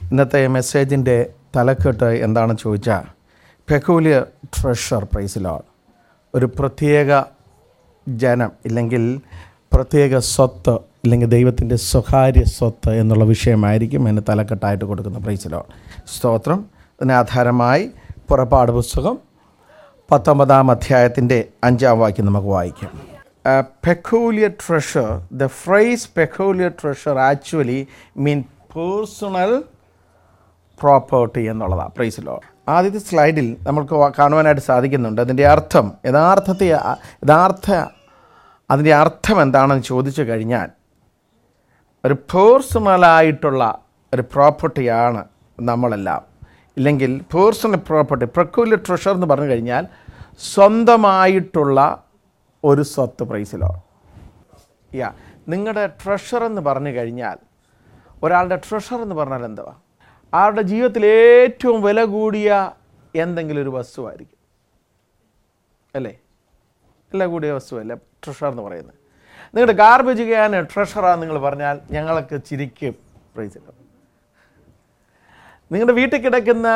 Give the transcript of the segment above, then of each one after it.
ഇന്നത്തെ മെസ്സേജിൻ്റെ തലക്കെട്ട് എന്താണെന്ന് ചോദിച്ചാൽ പെക്കൂലിയർ ട്രഷർ പ്രൈസിലാണ് ഒരു പ്രത്യേക ജനം ഇല്ലെങ്കിൽ പ്രത്യേക സ്വത്ത് ഇല്ലെങ്കിൽ ദൈവത്തിൻ്റെ സ്വകാര്യ സ്വത്ത് എന്നുള്ള വിഷയമായിരിക്കും അതിന് തലക്കെട്ടായിട്ട് കൊടുക്കുന്ന പ്രൈസിലോ സ്തോത്രം അതിന് ആധാരമായി പുറപ്പാട് പുസ്തകം പത്തൊമ്പതാം അധ്യായത്തിൻ്റെ അഞ്ചാം വാക്യം നമുക്ക് വായിക്കാം peculiar treasure the phrase peculiar treasure actually mean personal property എന്നുള്ളതാണ് പ്രൈസിലോ ആദ്യത്തെ സ്ലൈഡിൽ നമുക്ക് വാ- കാണുവാനായിട്ട് സാധിക്കുന്നുണ്ട് അതിൻ്റെ അർത്ഥം യഥാർത്ഥത്തെ യഥാർത്ഥ അതിൻ്റെ അർത്ഥം എന്താണെന്ന് ചോദിച്ചു കഴിഞ്ഞാൽ ഒരു പേഴ്സണലായിട്ടുള്ള ഒരു പ്രോപ്പർട്ടിയാണ് നമ്മളെല്ലാം ഇല്ലെങ്കിൽ പേഴ്സണൽ പ്രോപ്പർട്ടി പ്രക്കൂലർ ട്രഷർ എന്ന് പറഞ്ഞു കഴിഞ്ഞാൽ സ്വന്തമായിട്ടുള്ള ഒരു സ്വത്ത് പ്രൈസിലോ യാ നിങ്ങളുടെ ട്രഷർ എന്ന് പറഞ്ഞു കഴിഞ്ഞാൽ ഒരാളുടെ ട്രഷർ എന്ന് പറഞ്ഞാൽ എന്തുവാ ആളുടെ ജീവിതത്തിൽ ഏറ്റവും വില കൂടിയ എന്തെങ്കിലും ഒരു വസ്തുവായിരിക്കും അല്ലേ വില കൂടിയ വസ്തുവല്ല ട്രഷർ എന്ന് പറയുന്നത് നിങ്ങളുടെ ഗാർബേജ് ചെയ്യാൻ ട്രഷറാന്ന് നിങ്ങൾ പറഞ്ഞാൽ ഞങ്ങളൊക്കെ ചിരിക്കും പ്രൈസിലോ നിങ്ങളുടെ വീട്ടിൽ കിടക്കുന്ന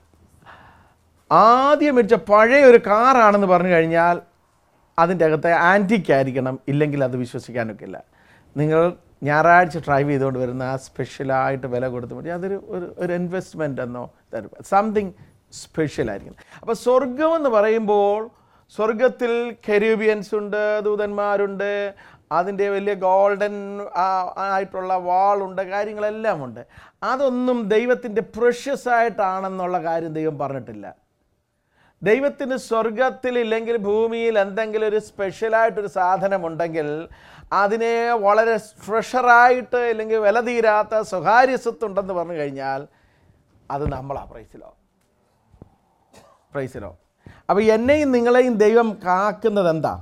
ആദ്യം മേടിച്ച പഴയ ഒരു കാറാണെന്ന് പറഞ്ഞു കഴിഞ്ഞാൽ അതിൻ്റെ അകത്തെ ആൻറ്റിക് ആയിരിക്കണം ഇല്ലെങ്കിൽ അത് വിശ്വസിക്കാനൊക്കെ ഇല്ല നിങ്ങൾ ഞായറാഴ്ച ഡ്രൈവ് ചെയ്തുകൊണ്ട് വരുന്ന ആ സ്പെഷ്യലായിട്ട് വില കൊടുത്ത് മതി അതൊരു ഒരു ഒരു ഇൻവെസ്റ്റ്മെൻ്റ് എന്നോ സംതിങ് സ്പെഷ്യൽ ആയിരിക്കണം അപ്പോൾ സ്വർഗം എന്ന് പറയുമ്പോൾ സ്വർഗത്തിൽ കെരൂബിയൻസ് ഉണ്ട് ദൂതന്മാരുണ്ട് അതിൻ്റെ വലിയ ഗോൾഡൻ ആയിട്ടുള്ള വാളുണ്ട് കാര്യങ്ങളെല്ലാം ഉണ്ട് അതൊന്നും ദൈവത്തിൻ്റെ പ്രഷ്യസ് ആയിട്ടാണെന്നുള്ള കാര്യം ദൈവം പറഞ്ഞിട്ടില്ല ദൈവത്തിന് സ്വർഗത്തിൽ ഇല്ലെങ്കിൽ ഭൂമിയിൽ എന്തെങ്കിലും ഒരു സ്പെഷ്യലായിട്ടൊരു സാധനമുണ്ടെങ്കിൽ അതിനെ വളരെ ട്രഷറായിട്ട് ഇല്ലെങ്കിൽ വില തീരാത്ത സ്വകാര്യ സ്വത്തുണ്ടെന്ന് പറഞ്ഞു കഴിഞ്ഞാൽ അത് നമ്മളാ പ്രൈസിലോ പ്രൈസിലോ അപ്പോൾ എന്നെയും നിങ്ങളെയും ദൈവം കാക്കുന്നത് എന്താ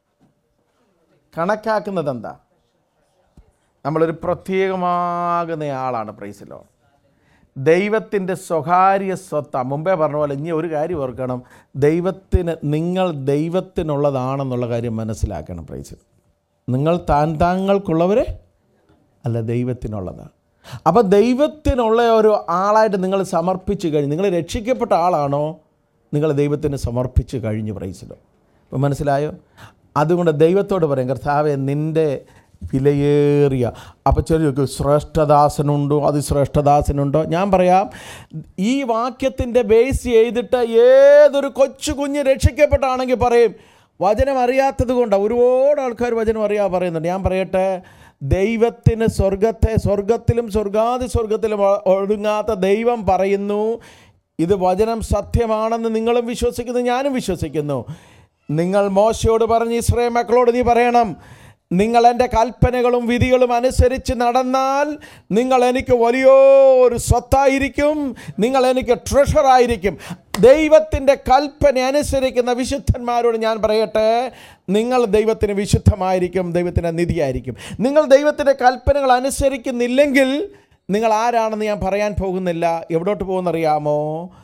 കണക്കാക്കുന്നത് എന്താ നമ്മളൊരു പ്രത്യേകമാകുന്ന ആളാണ് പ്രൈസിലോ ദൈവത്തിൻ്റെ സ്വകാര്യ സ്വത്ത മുമ്പേ പറഞ്ഞ പോലെ ഇനി ഒരു കാര്യം ഓർക്കണം ദൈവത്തിന് നിങ്ങൾ ദൈവത്തിനുള്ളതാണെന്നുള്ള കാര്യം മനസ്സിലാക്കണം പ്രൈസ് നിങ്ങൾ താൻ താങ്കൾക്കുള്ളവരെ അല്ല ദൈവത്തിനുള്ളതാണ് അപ്പോൾ ദൈവത്തിനുള്ള ഒരു ആളായിട്ട് നിങ്ങൾ സമർപ്പിച്ച് കഴിഞ്ഞ് നിങ്ങൾ രക്ഷിക്കപ്പെട്ട ആളാണോ നിങ്ങൾ ദൈവത്തിന് സമർപ്പിച്ച് കഴിഞ്ഞ് പ്രൈസിലോ അപ്പോൾ മനസ്സിലായോ അതുകൊണ്ട് ദൈവത്തോട് പറയും കർത്താവെ നിൻ്റെ വിലയേറിയ അപ്പോൾ ചെറിയ ശ്രേഷ്ഠദാസനുണ്ടോ അത് ശ്രേഷ്ഠദാസനുണ്ടോ ഞാൻ പറയാം ഈ വാക്യത്തിൻ്റെ ബേസ് ചെയ്തിട്ട് ഏതൊരു കൊച്ചു കുഞ്ഞ് രക്ഷിക്കപ്പെട്ടാണെങ്കിൽ പറയും വചനം അറിയാത്തത് കൊണ്ടാണ് ഒരുപാട് ആൾക്കാർ വചനം അറിയാ പറയുന്നുണ്ട് ഞാൻ പറയട്ടെ ദൈവത്തിന് സ്വർഗത്തെ സ്വർഗത്തിലും സ്വർഗാതി സ്വർഗത്തിലും ഒ- ഒടുങ്ങാത്ത ദൈവം പറയുന്നു ഇത് വചനം സത്യമാണെന്ന് നിങ്ങളും വിശ്വസിക്കുന്നു ഞാനും വിശ്വസിക്കുന്നു നിങ്ങൾ മോശയോട് പറഞ്ഞ് ഇസ്രേ മക്കളോട് നീ പറയണം നിങ്ങൾ എൻ്റെ കൽപ്പനകളും വിധികളും അനുസരിച്ച് നടന്നാൽ നിങ്ങൾ എനിക്ക് വലിയൊരു സ്വത്തായിരിക്കും നിങ്ങൾ എനിക്ക് ട്രഷറായിരിക്കും ദൈവത്തിൻ്റെ കൽപ്പന അനുസരിക്കുന്ന വിശുദ്ധന്മാരോട് ഞാൻ പറയട്ടെ നിങ്ങൾ ദൈവത്തിന് വിശുദ്ധമായിരിക്കും ദൈവത്തിൻ്റെ നിധിയായിരിക്കും നിങ്ങൾ ദൈവത്തിൻ്റെ കൽപ്പനകൾ അനുസരിക്കുന്നില്ലെങ്കിൽ നിങ്ങൾ ആരാണെന്ന് ഞാൻ പറയാൻ പോകുന്നില്ല എവിടോട്ട് പോകുന്നറിയാമോ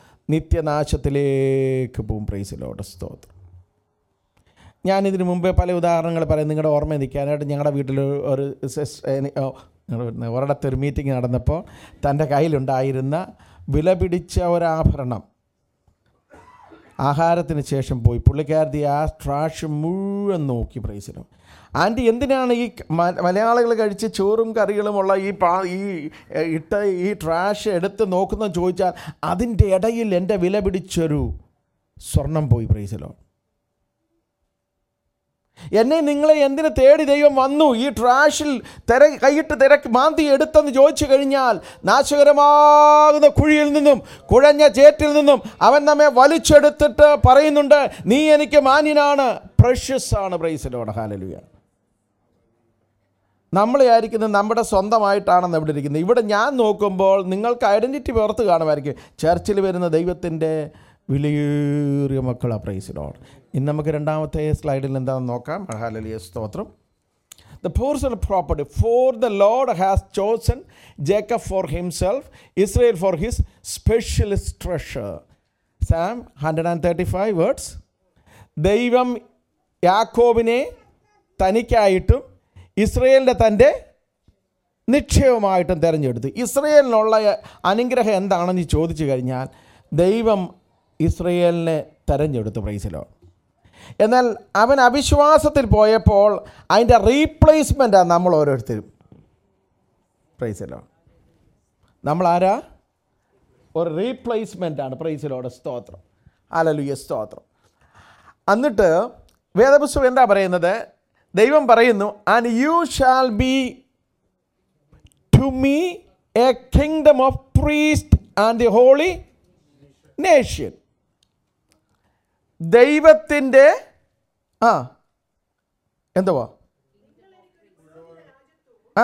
നിത്യനാശത്തിലേക്ക് പോകും പ്രൈസിലോട്ട് സ്തോത്രം ഞാനിതിന് മുമ്പേ പല ഉദാഹരണങ്ങൾ പറയും നിങ്ങളുടെ ഓർമ്മ നിൽക്കാനായിട്ട് ഞങ്ങളുടെ വീട്ടിൽ ഒരു സിസ്- എനി- ഓ, ഞങ്ങളുടെ ഒരിടത്ത് ഒരു മീറ്റിംഗ് നടന്നപ്പോൾ തൻ്റെ കയ്യിലുണ്ടായിരുന്ന വില പിടിച്ച ഒരാഭരണം ആഹാരത്തിന് ശേഷം പോയി പുള്ളിക്കാരത്തി ആ ട്രാഷ് മുഴുവൻ നോക്കി പ്രൈസിലും ആൻറ്റി എന്തിനാണ് ഈ മ- മലയാളികൾ കഴിച്ച് ചോറും കറികളുമുള്ള ഈ പാ ഈ എ, ഇട്ട ഈ ട്രാഷ് എടുത്ത് നോക്കുന്ന ചോദിച്ചാൽ അതിൻ്റെ ഇടയിൽ എൻ്റെ വില പിടിച്ചൊരു സ്വർണം പോയി പ്രൈസിലോ എന്നെ നിങ്ങളെ എന്തിനു തേടി ദൈവം വന്നു ഈ ട്രാഷിൽ തിര കൈയിട്ട് തിരക്ക് മാന്തി എടുത്തെന്ന് ചോദിച്ചു കഴിഞ്ഞാൽ നാശകരമാകുന്ന കുഴിയിൽ നിന്നും കുഴഞ്ഞ ചേറ്റിൽ നിന്നും അവൻ നമ്മെ വലിച്ചെടുത്തിട്ട് പറയുന്നുണ്ട് നീ എനിക്ക് മാന്യനാണ് പ്രഷ്യസ് ആണ് പ്രൈസിലോട് ഹാലലുയ നമ്മളെ ആയിരിക്കുന്നത് നമ്മുടെ സ്വന്തമായിട്ടാണെന്ന് ഇവിടെ ഇരിക്കുന്നത് ഇവിടെ ഞാൻ നോക്കുമ്പോൾ നിങ്ങൾക്ക് ഐഡൻറ്റിറ്റി പുറത്ത് കാണുമായിരിക്കും ചർച്ചിൽ വരുന്ന ദൈവത്തിൻ്റെ വിലയേറിയ മക്കളാ പ്രൈസിലോട് ഇന്ന് നമുക്ക് രണ്ടാമത്തെ സ്ലൈഡിൽ എന്താണെന്ന് നോക്കാം ഹാലലിയ സ്തോത്രം The personal property, for the Lord has chosen Jacob for himself, Israel for his specialist treasure. Psalm 135 words. ദൈവം യാക്കോബിനെ തനിക്കായിട്ടും ഇസ്രയേലിൻ്റെ തൻ്റെ നിക്ഷേപമായിട്ടും തിരഞ്ഞെടുത്തു ഇസ്രയേലിനുള്ള അനുഗ്രഹം എന്താണെന്ന് ചോദിച്ചു കഴിഞ്ഞാൽ ദൈവം ഇസ്രയേലിനെ തിരഞ്ഞെടുത്തു പ്രൈസിലോ എന്നാൽ അവൻ അവിശ്വാസത്തിൽ പോയപ്പോൾ അതിൻ്റെ റീപ്ലേസ്മെൻറ്റാണ് നമ്മൾ ഓരോരുത്തരും പ്രൈസിലോ നമ്മൾ ആരാ ഒരു റീപ്ലേസ്മെൻ്റ് ആണ് പ്രൈസിലോടെ സ്തോത്രം അലലുയ സ്തോത്രം എന്നിട്ട് വേദപുസ്തകം എന്താ പറയുന്നത് ദൈവം പറയുന്നു and you shall be to me a kingdom of priest and the holy nation ദൈവത്തിൻ്റെ ആ എന്തുവാ ആ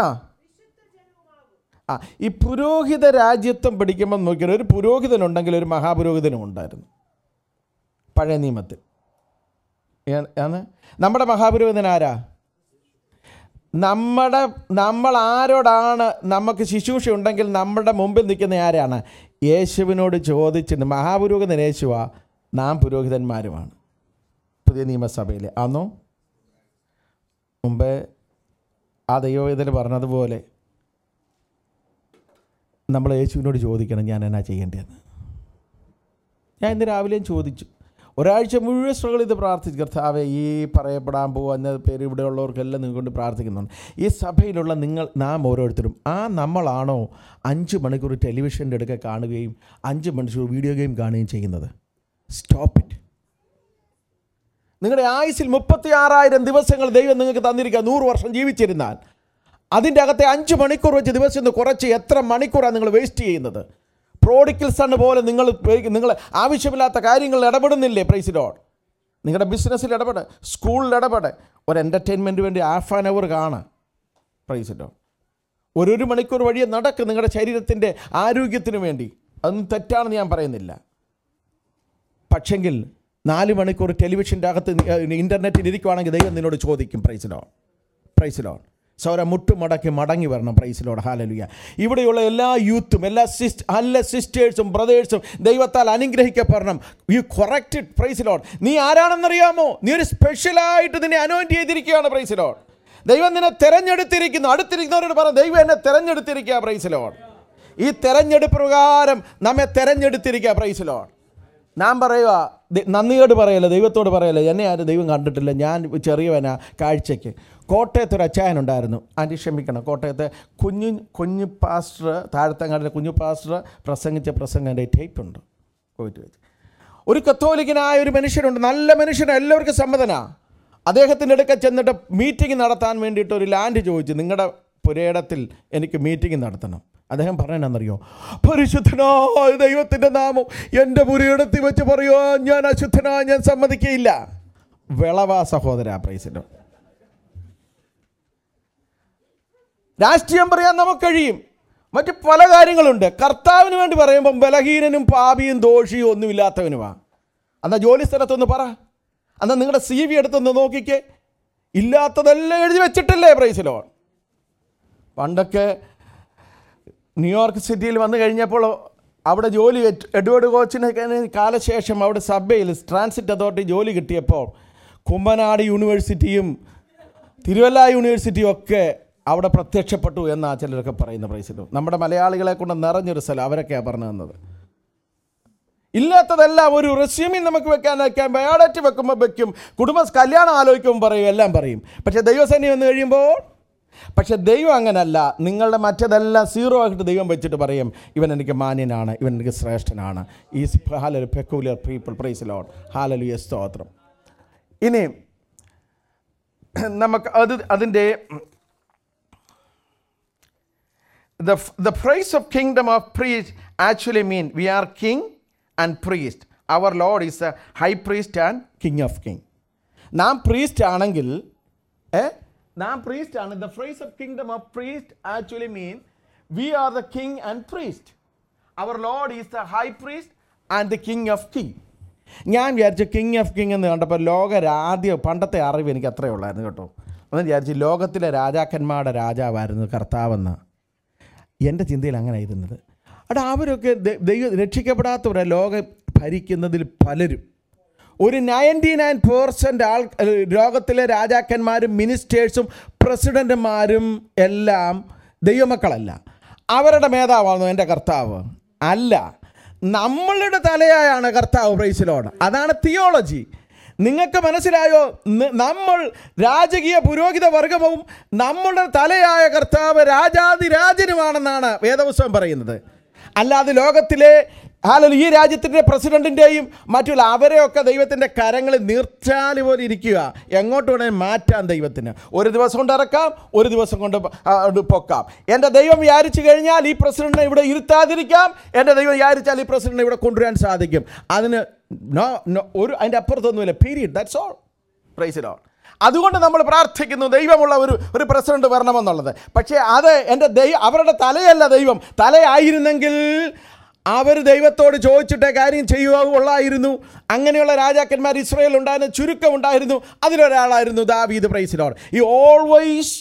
ആ ഈ പുരോഹിത രാജ്യത്വം പിടിക്കുമ്പോൾ നോക്കിയാൽ ഒരു പുരോഹിതനുണ്ടെങ്കിൽ ഒരു മഹാപുരോഹിതനും ഉണ്ടായിരുന്നു പഴയ നിയമത്തിൽ ഏ- ആണ് നമ്മുടെ മഹാപുരോഹിതൻ ആരാ നമ്മുടെ നമ്മൾ ആരോടാണ് നമുക്ക് ശുശ്രൂഷ ഉണ്ടെങ്കിൽ നമ്മുടെ മുമ്പിൽ നിൽക്കുന്ന ആരാണ് യേശുവിനോട് ചോദിച്ചിട്ട് മഹാപുരോഹിതൻ യേശുവാ നാം പുരോഹിതന്മാരുമാണ് പുതിയ നിയമസഭയിൽ ആന്നോ മുമ്പേ ആ ദൈവവേദന പറഞ്ഞതുപോലെ നമ്മൾ യേശുവിനോട് ചോദിക്കണം ഞാൻ എന്നാ ചെയ്യേണ്ടതെന്ന് ഞാൻ ഇന്ന് രാവിലെയും ചോദിച്ചു ഒരാഴ്ച മുഴുവൻ സ്ട്രഗിൾ ചെയ്ത് പ്രാർത്ഥിച്ചു കർത്താവെ ഈ പറയപ്പെടാൻ പോകുന്ന പേര് ഇവിടെയുള്ളവർക്കെല്ലാം നിങ്ങൾക്കൊണ്ട് പ്രാർത്ഥിക്കുന്നുണ്ട് ഈ സഭയിലുള്ള നിങ്ങൾ നാം ഓരോരുത്തരും ആ നമ്മളാണോ അഞ്ച് മണിക്കൂർ ടെലിവിഷൻ്റെ അടുക്കെ കാണുകയും അഞ്ച് മണിക്കൂർ വീഡിയോ ഗെയിം കാണുകയും ചെയ്യുന്നത് സ്റ്റോപ്പ് ഇറ്റ് നിങ്ങളുടെ ആയുസിൽ മുപ്പത്തി ആറായിരം ദിവസങ്ങൾ ദൈവം നിങ്ങൾക്ക് തന്നിരിക്കുക നൂറ് വർഷം ജീവിച്ചിരുന്നാൽ അതിൻ്റെ അകത്തെ അഞ്ച് മണിക്കൂർ വെച്ച് ദിവസം ഒന്ന് കുറച്ച് എത്ര മണിക്കൂറാണ് നിങ്ങൾ വേസ്റ്റ് ചെയ്യുന്നത് പ്രോഡിക്കൽ സൺ പോലെ നിങ്ങൾ നിങ്ങൾ ആവശ്യമില്ലാത്ത കാര്യങ്ങളിൽ ഇടപെടുന്നില്ലേ പ്രൈസിലോട് നിങ്ങളുടെ ബിസിനസ്സിൽ ഇടപെട് സ്കൂളിൽ ഇടപെട് ഒരു എൻ്റർടൈൻമെൻറ്റ് വേണ്ടി ഹാഫ് ആൻ അവർ കാണാം പ്രൈസിലോ ഒരു ഒരു മണിക്കൂർ വഴിയെ നടക്ക് നിങ്ങളുടെ ശരീരത്തിൻ്റെ ആരോഗ്യത്തിന് വേണ്ടി അതൊന്നും തെറ്റാണെന്ന് ഞാൻ പറയുന്നില്ല പക്ഷെങ്കിൽ നാല് മണിക്കൂർ ടെലിവിഷൻ്റെ അകത്ത് ഇൻ്റർനെറ്റിൽ ഇരിക്കുവാണെങ്കിൽ ദൈവം നിന്നോട് ചോദിക്കും പ്രൈസിലോ പ്രൈസിലോ സൗര മുട്ടുമടക്കി മടങ്ങി വരണം പ്രൈസിലോട് ഹാലലുയ ഇവിടെയുള്ള എല്ലാ യൂത്തും എല്ലാ സിസ്റ്റ് എല്ലാ സിസ്റ്റേഴ്സും ബ്രദേഴ്സും ദൈവത്താൽ അനുഗ്രഹിക്കപ്പെടണം യു കൊറക്റ്റഡ് പ്രൈസിലോട് നീ ആരാണെന്നറിയാമോ നീ ഒരു സ്പെഷ്യലായിട്ട് നിന്നെ അനോയിൻറ്റ് ചെയ്തിരിക്കുകയാണ് പ്രൈസിലോട് ദൈവം നിന്നെ തെരഞ്ഞെടുത്തിരിക്കുന്നു അടുത്തിരിക്കുന്നവരോട് പറ ദൈവം എന്നെ തെരഞ്ഞെടുത്തിരിക്കുക പ്രൈസിലോട് ഈ തെരഞ്ഞെടുപ്പ് പ്രകാരം നമ്മെ തെരഞ്ഞെടുത്തിരിക്കുക പ്രൈസിലോട് ഞാൻ പറയുക ദ- നന്ദിയോട് പറയല്ല ദൈവത്തോട് പറയല്ല എന്നെ ആരും ദൈവം കണ്ടിട്ടില്ല ഞാൻ ചെറിയവനാ കാഴ്ചയ്ക്ക് കോട്ടയത്ത് ഒരു അച്ചായനുണ്ടായിരുന്നു ആൻറ്റി ക്ഷമിക്കണം കോട്ടയത്തെ കുഞ്ഞു കുഞ്ഞു പാസ്റ്റർ താഴത്തങ്ങാടിലെ കുഞ്ഞു പാസ്റ്റർ പ്രസംഗിച്ച പ്രസംഗം എൻ്റെ ടേപ്പുണ്ട് പോയിട്ട് വെച്ച് ഒരു കത്തോലിക്കനായ ഒരു മനുഷ്യനുണ്ട് നല്ല മനുഷ്യനാണ് എല്ലാവർക്കും സമ്മതനാ അദ്ദേഹത്തിൻ്റെ അടുക്ക ചെന്നിട്ട് മീറ്റിംഗ് നടത്താൻ വേണ്ടിയിട്ട് ഒരു ലാൻഡ് ചോദിച്ചു നിങ്ങളുടെ പുരയിടത്തിൽ എനിക്ക് മീറ്റിംഗ് നടത്തണം അദ്ദേഹം പറയണമെന്നറിയോ പരിശുദ്ധനായ ദൈവത്തിൻ്റെ നാമം എൻ്റെ പുരയിടത്തിൽ വെച്ച് പറയുമോ ഞാൻ അശുദ്ധനാ ഞാൻ സമ്മതിക്കയില്ല വിളവാ സഹോദര പ്രൈസിലോ രാഷ്ട്രീയം പറയാൻ നമുക്ക് കഴിയും മറ്റ് പല കാര്യങ്ങളുണ്ട് കർത്താവിന് വേണ്ടി പറയുമ്പം ബലഹീനനും പാപിയും ദോഷിയും ഒന്നുമില്ലാത്തവനുമാണ് എന്നാൽ ജോലി സ്ഥലത്തൊന്ന് പറ എന്നാൽ നിങ്ങളുടെ സി വി എടുത്തൊന്ന് നോക്കിക്കേ ഇല്ലാത്തതെല്ലാം എഴുതി വെച്ചിട്ടില്ലേ പ്രൈസിലോ പണ്ടൊക്കെ ന്യൂയോർക്ക് സിറ്റിയിൽ വന്നു കഴിഞ്ഞപ്പോൾ അവിടെ ജോലി എഡ്- എഡ്വേർഡ് കോച്ചിന് കാലശേഷം അവിടെ സബ്വേയിൽ ട്രാൻസിറ്റ് അതോറിറ്റി ജോലി കിട്ടിയപ്പോൾ കുമ്പനാട് യൂണിവേഴ്സിറ്റിയും തിരുവല്ല യൂണിവേഴ്സിറ്റിയും ഒക്കെ അവിടെ പ്രത്യക്ഷപ്പെട്ടു എന്നാ ചിലരൊക്കെ പറയുന്ന പ്രൈസിലും നമ്മുടെ മലയാളികളെ കൊണ്ട് നിറഞ്ഞൊരു സ്ഥലം അവരൊക്കെയാണ് പറഞ്ഞു തന്നത് ഇല്ലാത്തതെല്ലാം ഒരു റെസ്യൂമിൽ നമുക്ക് വെക്കാൻ വെക്കാൻ ബയോഡേറ്റ് വെക്കുമ്പോൾ വെക്കും കുടുംബ കല്യാണം ആലോചിക്കുമ്പോൾ പറയും എല്ലാം പറയും പക്ഷേ ദൈവസേന വന്നു കഴിയുമ്പോൾ പക്ഷേ ദൈവം അങ്ങനല്ല നിങ്ങളുടെ മറ്റതെല്ലാം സീറോ ആക്കിയിട്ട് ദൈവം വെച്ചിട്ട് പറയും ഇവൻ എനിക്ക് മാന്യനാണ് ഇവൻ എനിക്ക് ശ്രേഷ്ഠനാണ് ഈ ഹാലലു പെക്കൂലിയർ പീപ്പിൾ പ്രൈസ് ലോഡ് ഹാലലു സ്തോത്രം ഇനി നമുക്ക് അത് അതിൻ്റെ the, the phrase of kingdom of priest actually mean we are king and priest our lord is a high priest and king of king നാം പ്രീസ്റ്റ് ആണെങ്കിൽ ഏ നാം പ്രീസ്റ്റ് ആണ് the phrase of kingdom of priest actually mean we are the king and priest our Lord is the high priest and the king of king ഞാൻ വിചാരിച്ചു king of king എന്ന് കണ്ടപ്പോൾ ലോകരാദ്യ പണ്ടത്തെ അറിവ് എനിക്ക് അത്രേ ഉള്ളായിരുന്നു കേട്ടോ ഒന്ന് വിചാരിച്ചു ലോകത്തിലെ രാജാക്കന്മാരുടെ രാജാവായിരുന്നു കർത്താവെന്ന് എൻ്റെ ചിന്തയിൽ അങ്ങനെ ഇരുന്നത് അവിടെ അവരൊക്കെ ദ- ദൈവം രക്ഷിക്കപ്പെടാത്തവരെ ലോകം ഭരിക്കുന്നതിൽ പലരും ഒരു നയൻറ്റി നയൻ പേഴ്സൻ്റ് ആൾ ലോകത്തിലെ രാജാക്കന്മാരും മിനിസ്റ്റേഴ്സും പ്രസിഡൻറ്റുമാരും എല്ലാം ദൈവമക്കളല്ല അവരുടെ മേധാവാണോ എൻ്റെ കർത്താവ് അല്ല നമ്മളുടെ തലയായാണ് കർത്താവ് പ്രൈസിലോട് അതാണ് തിയോളജി നിങ്ങൾക്ക് മനസ്സിലായോ ന- നമ്മൾ രാജകീയ പുരോഹിത വർഗവും നമ്മളുടെ തലയായ കർത്താവ് രാജാതിരാജനുമാണെന്നാണ് വേദപുസ്തകം പറയുന്നത് അല്ലാതെ ലോകത്തിലെ ഹാലോ ഈ രാജ്യത്തിൻ്റെ പ്രസിഡന്റിൻ്റെയും മറ്റുള്ള അവരെയൊക്കെ ദൈവത്തിൻ്റെ കരങ്ങളിൽ നീർച്ചാലി പോലെ ഇരിക്കുക എങ്ങോട്ട് വേണേലും മാറ്റാം ദൈവത്തിന് ഒരു ദിവസം കൊണ്ട് ഇറക്കാം ഒരു ദിവസം കൊണ്ട് പ- ആ, അത് പൊക്കാം എൻ്റെ ദൈവം വിചാരിച്ചു കഴിഞ്ഞാൽ ഈ പ്രസിഡന്റിനെ ഇവിടെ ഇരുത്താതിരിക്കാം എൻ്റെ ദൈവം വിചാരിച്ചാൽ ഈ പ്രസിഡന്റിനെ ഇവിടെ കൊണ്ടുവരാൻ സാധിക്കും അതിന് നോ നോ ഒരു അതിൻ്റെ അപ്പുറത്തൊന്നുമില്ല period that's all praise Lord അതുകൊണ്ട് നമ്മൾ പ്രാർത്ഥിക്കുന്നു ദൈവമുള്ള ഒരു ഒരു പ്രസിഡന്റ് വരണമെന്നുള്ളത് പക്ഷേ അത് എൻ്റെ ദൈവം അവരുടെ തലയല്ല ദൈവം തലയായിരുന്നെങ്കിൽ അവർ ദൈവത്തോട് ചോദിച്ചിട്ടേ കാര്യം ചെയ്യുകയുള്ളായിരുന്നു അങ്ങനെയുള്ള രാജാക്കന്മാർ ഇസ്രയേൽ ഉണ്ടായിരുന്ന ചുരുക്കം ഉണ്ടായിരുന്നു അതിലൊരാളായിരുന്നു ദാവീദ് പ്രൈസിലോൺ ഈ always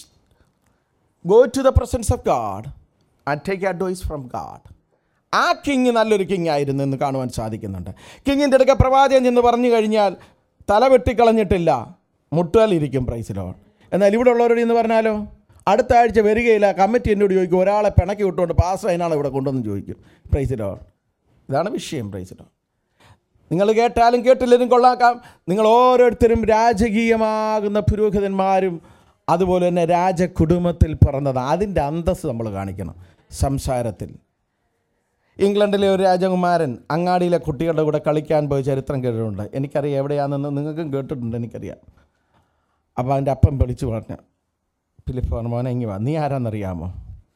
go to the presence of God and take advice from God ആ കിങ് നല്ലൊരു കിങ് ആയിരുന്നു എന്ന് കാണുവാൻ സാധിക്കുന്നുണ്ട് കിങ്ങിൻ്റെ അടുക്ക പ്രവാചകൻ എന്ന് പറഞ്ഞു കഴിഞ്ഞാൽ തല വെട്ടിക്കളഞ്ഞിട്ടില്ല മുട്ടാലിരിക്കും പ്രൈസിലോൺ എന്നാൽ ഇവിടെ ഉള്ളവരോട് എന്ന് പറഞ്ഞാലോ അടുത്ത ആഴ്ച വരികയില്ല കമ്മിറ്റി എന്നോട് ചോദിക്കും ഒരാളെ പിണക്കി വിട്ടുകൊണ്ട് പാസ് അതിനാണ് ഇവിടെ കൊണ്ടുവന്ന് ചോദിക്കും പ്രൈസിലോൺ ഇതാണ് വിഷയം പ്രൈസിലോൺ നിങ്ങൾ കേട്ടാലും കേട്ടില്ലെങ്കിലും കൊള്ളാക്കാം നിങ്ങൾ ഓരോരുത്തരും രാജകീയമാകുന്ന പുരോഹിതന്മാരും അതുപോലെ തന്നെ രാജകുടുംബത്തിൽ പിറന്നത് അതിൻ്റെ അന്തസ്സ് നമ്മൾ കാണിക്കണം സംസാരത്തിൽ ഇംഗ്ലണ്ടിലെ ഒരു രാജകുമാരൻ അങ്ങാടിയിലെ കുട്ടികളുടെ കൂടെ കളിക്കാൻ പോയ ചരിത്രം കേട്ടിട്ടുണ്ട് എനിക്കറിയാം എവിടെയാണെന്ന് നിങ്ങൾക്കും കേട്ടിട്ടുണ്ട് എനിക്കറിയാം അപ്പോൾ അവൻ്റെ അപ്പം വിളിച്ചു പറഞ്ഞു ഫിലിപ്പ് പറഞ്ഞു മോനെ ഇങ്ങി വാ നീ ആരാന്നറിയാമോ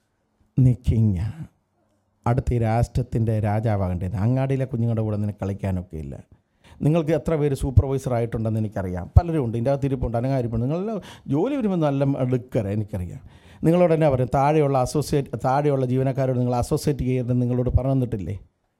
നീ കിങ്ങ അടുത്ത ഈ രാഷ്ട്രത്തിൻ്റെ രാജാവാകേണ്ടത് അങ്ങാടിയിലെ കുഞ്ഞുങ്ങളുടെ കൂടെ നിനക്ക് കളിക്കാനൊക്കെ ഇല്ല നിങ്ങൾക്ക് എത്ര പേര് സൂപ്പർവൈസർ ആയിട്ടുണ്ടെന്ന് എനിക്കറിയാം പലരും ഉണ്ട് ഇതിൻ്റെ അകത്ത് ഇരിപ്പുണ്ട് അനങ്ങാരിപ്പുണ്ട് നിങ്ങളെല്ലാം ജോലി വരുമ്പോൾ നല്ല എടുക്കറ എനിക്കറിയാം നിങ്ങളോട് തന്നെ പറയും താഴെയുള്ള അസോസിയേറ്റ് താഴെയുള്ള ജീവനക്കാരോട് നിങ്ങൾ അസോസിയേറ്റ് ചെയ്യരുതെന്ന് നിങ്ങളോട് പറഞ്ഞു തന്നിട്ടില്ലേ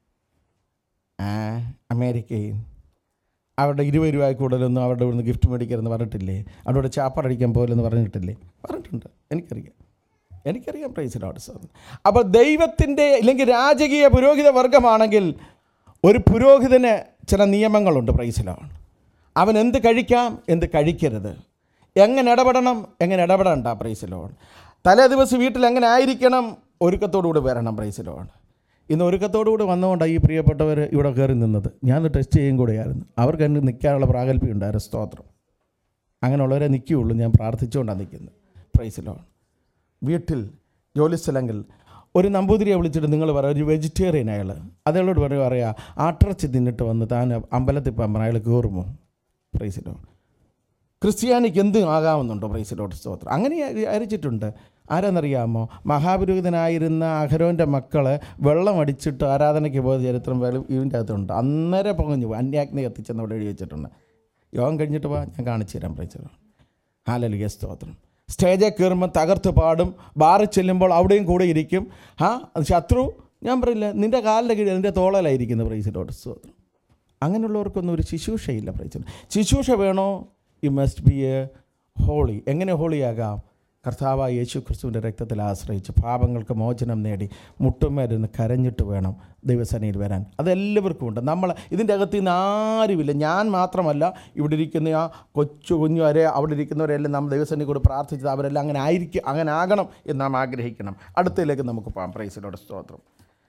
ആ അമേരിക്കയിൽ അവരുടെ ഇരുപത് രൂപ കൂടുതലൊന്നും അവരുടെ ഇവിടുന്ന് ഗിഫ്റ്റ് മേടിക്കരുതെന്ന് പറഞ്ഞിട്ടില്ലേ അവരോട് ചാപ്പറടിക്കാൻ പോലെന്ന് പറഞ്ഞിട്ടില്ലേ പറഞ്ഞിട്ടുണ്ട് എനിക്കറിയാം എനിക്കറിയാം പ്രൈസ് ലോഡ് സാർ അപ്പോൾ ദൈവത്തിൻ്റെ ഇല്ലെങ്കിൽ രാജകീയ പുരോഹിത വർഗമാണെങ്കിൽ ഒരു പുരോഹിതന് ചില നിയമങ്ങളുണ്ട് പ്രൈസിലാണ് അവൻ എന്ത് കഴിക്കാം എന്ത് കഴിക്കരുത് എങ്ങനെ ഇടപെടണം എങ്ങനെ ഇടപെടണ്ട പ്രൈസിലോൺ തലേ ദിവസം വീട്ടിൽ എങ്ങനെ ആയിരിക്കണം ഒരുക്കത്തോടുകൂടി വരണം പ്രൈസിലോൺ ഇന്ന് ഒരുക്കത്തോടുകൂടി വന്നുകൊണ്ടാണ് ഈ പ്രിയപ്പെട്ടവർ ഇവിടെ കയറി നിന്നത് ഞാൻ ടെസ്റ്റ് ചെയ്യും കൂടെയായിരുന്നു അവർക്ക് എന്നെ നിൽക്കാനുള്ള പ്രാഗൽഭ്യം ഉണ്ടായിരുന്നു സ്തോത്രം അങ്ങനെയുള്ളവരെ നിൽക്കുകയുള്ളൂ ഞാൻ പ്രാർത്ഥിച്ചുകൊണ്ടാണ് നിൽക്കുന്നത് പ്രൈസിലോൺ വീട്ടിൽ ജോലിസ്ഥലങ്ങളിൽ ഒരു നമ്പൂതിരിയെ വിളിച്ചിട്ട് നിങ്ങൾ പറയാം ഒരു വെജിറ്റേറിയൻ അയാൾ അതയാളോട് പറയുക പറയാ ആട്ടിറച്ചി തിന്നിട്ട് വന്ന് താൻ അമ്പലത്തിൽ പോകുമ്പോൾ അയാൾ കയറുമോ പ്രൈസിലോ ക്രിസ്ത്യാനിക്ക് എന്തും ആകാമെന്നുണ്ടോ പ്രൈസിലോട്ട് സ്തോത്രം അങ്ങനെ അരിച്ചിട്ടുണ്ട് ആരാന്നറിയാമോ മഹാപുരോഹിതനായിരുന്ന അഹരോൻ്റെ മക്കള് വെള്ളം അടിച്ചിട്ട് ആരാധനയ്ക്ക് പോയ ചരിത്രം വേറെ ഇതിൻ്റെ അകത്തുണ്ട് അന്നേരം പൊങ്ങഞ്ഞു പോയി. അന്യാഗ്നി കത്തിച്ചെന്ന് അവിടെ എഴുതി വെച്ചിട്ടുണ്ട് യോഗം കഴിഞ്ഞിട്ട് പോവാ ഞാൻ കാണിച്ചു തരാം പ്രൈസിലോ ഹാലലിയ സ്തോത്രം സ്റ്റേജിൽ കയറുമ്പോൾ തകർത്ത് പാടും ബാറിൽ ചെല്ലുമ്പോൾ അവിടെയും കൂടെ ഇരിക്കും ആ ശത്രു ഞാൻ പറയില്ല നിൻ്റെ കാലിൻ്റെ കീഴിൽ നിൻ്റെ തോളലായിരിക്കുന്ന പ്രൈസിലോട്ട് സ്തോത്രം അങ്ങനെയുള്ളവർക്കൊന്നും ഒരു ശുശ്രൂഷയില്ല പ്രൈസിൽ ശുശ്രൂഷ വേണോ you must be a holy എങ്ങനെ ഹോളിയാകാം കർത്താവായ യേശു ക്രിസ്തുവിൻ്റെ രക്തത്തിൽ ആശ്രയിച്ച് പാപങ്ങൾക്ക് മോചനം നേടി മുട്ടുമേരുന്ന് കരഞ്ഞിട്ട് വേണം ദൈവസേനയിൽ വരാൻ അതെല്ലാവർക്കും ഉണ്ട് നമ്മൾ ഇതിൻ്റെ അകത്ത് നിന്ന് ആരുമില്ല ഞാൻ മാത്രമല്ല ഇവിടെ ഇരിക്കുന്ന ആ കൊച്ചു കുഞ്ഞു വരെ അവിടെ ഇരിക്കുന്നവരെല്ലാം നമ്മൾ ദൈവസേനയിൽ കൂടി പ്രാർത്ഥിച്ചത് അവരെല്ലാം അങ്ങനെ ആയിരിക്കും അങ്ങനെ ആകണം എന്ന് നാം ആഗ്രഹിക്കണം അടുത്തതിലേക്ക് നമുക്ക് പോകാം പ്രൈസിലോട് സ്തോത്രം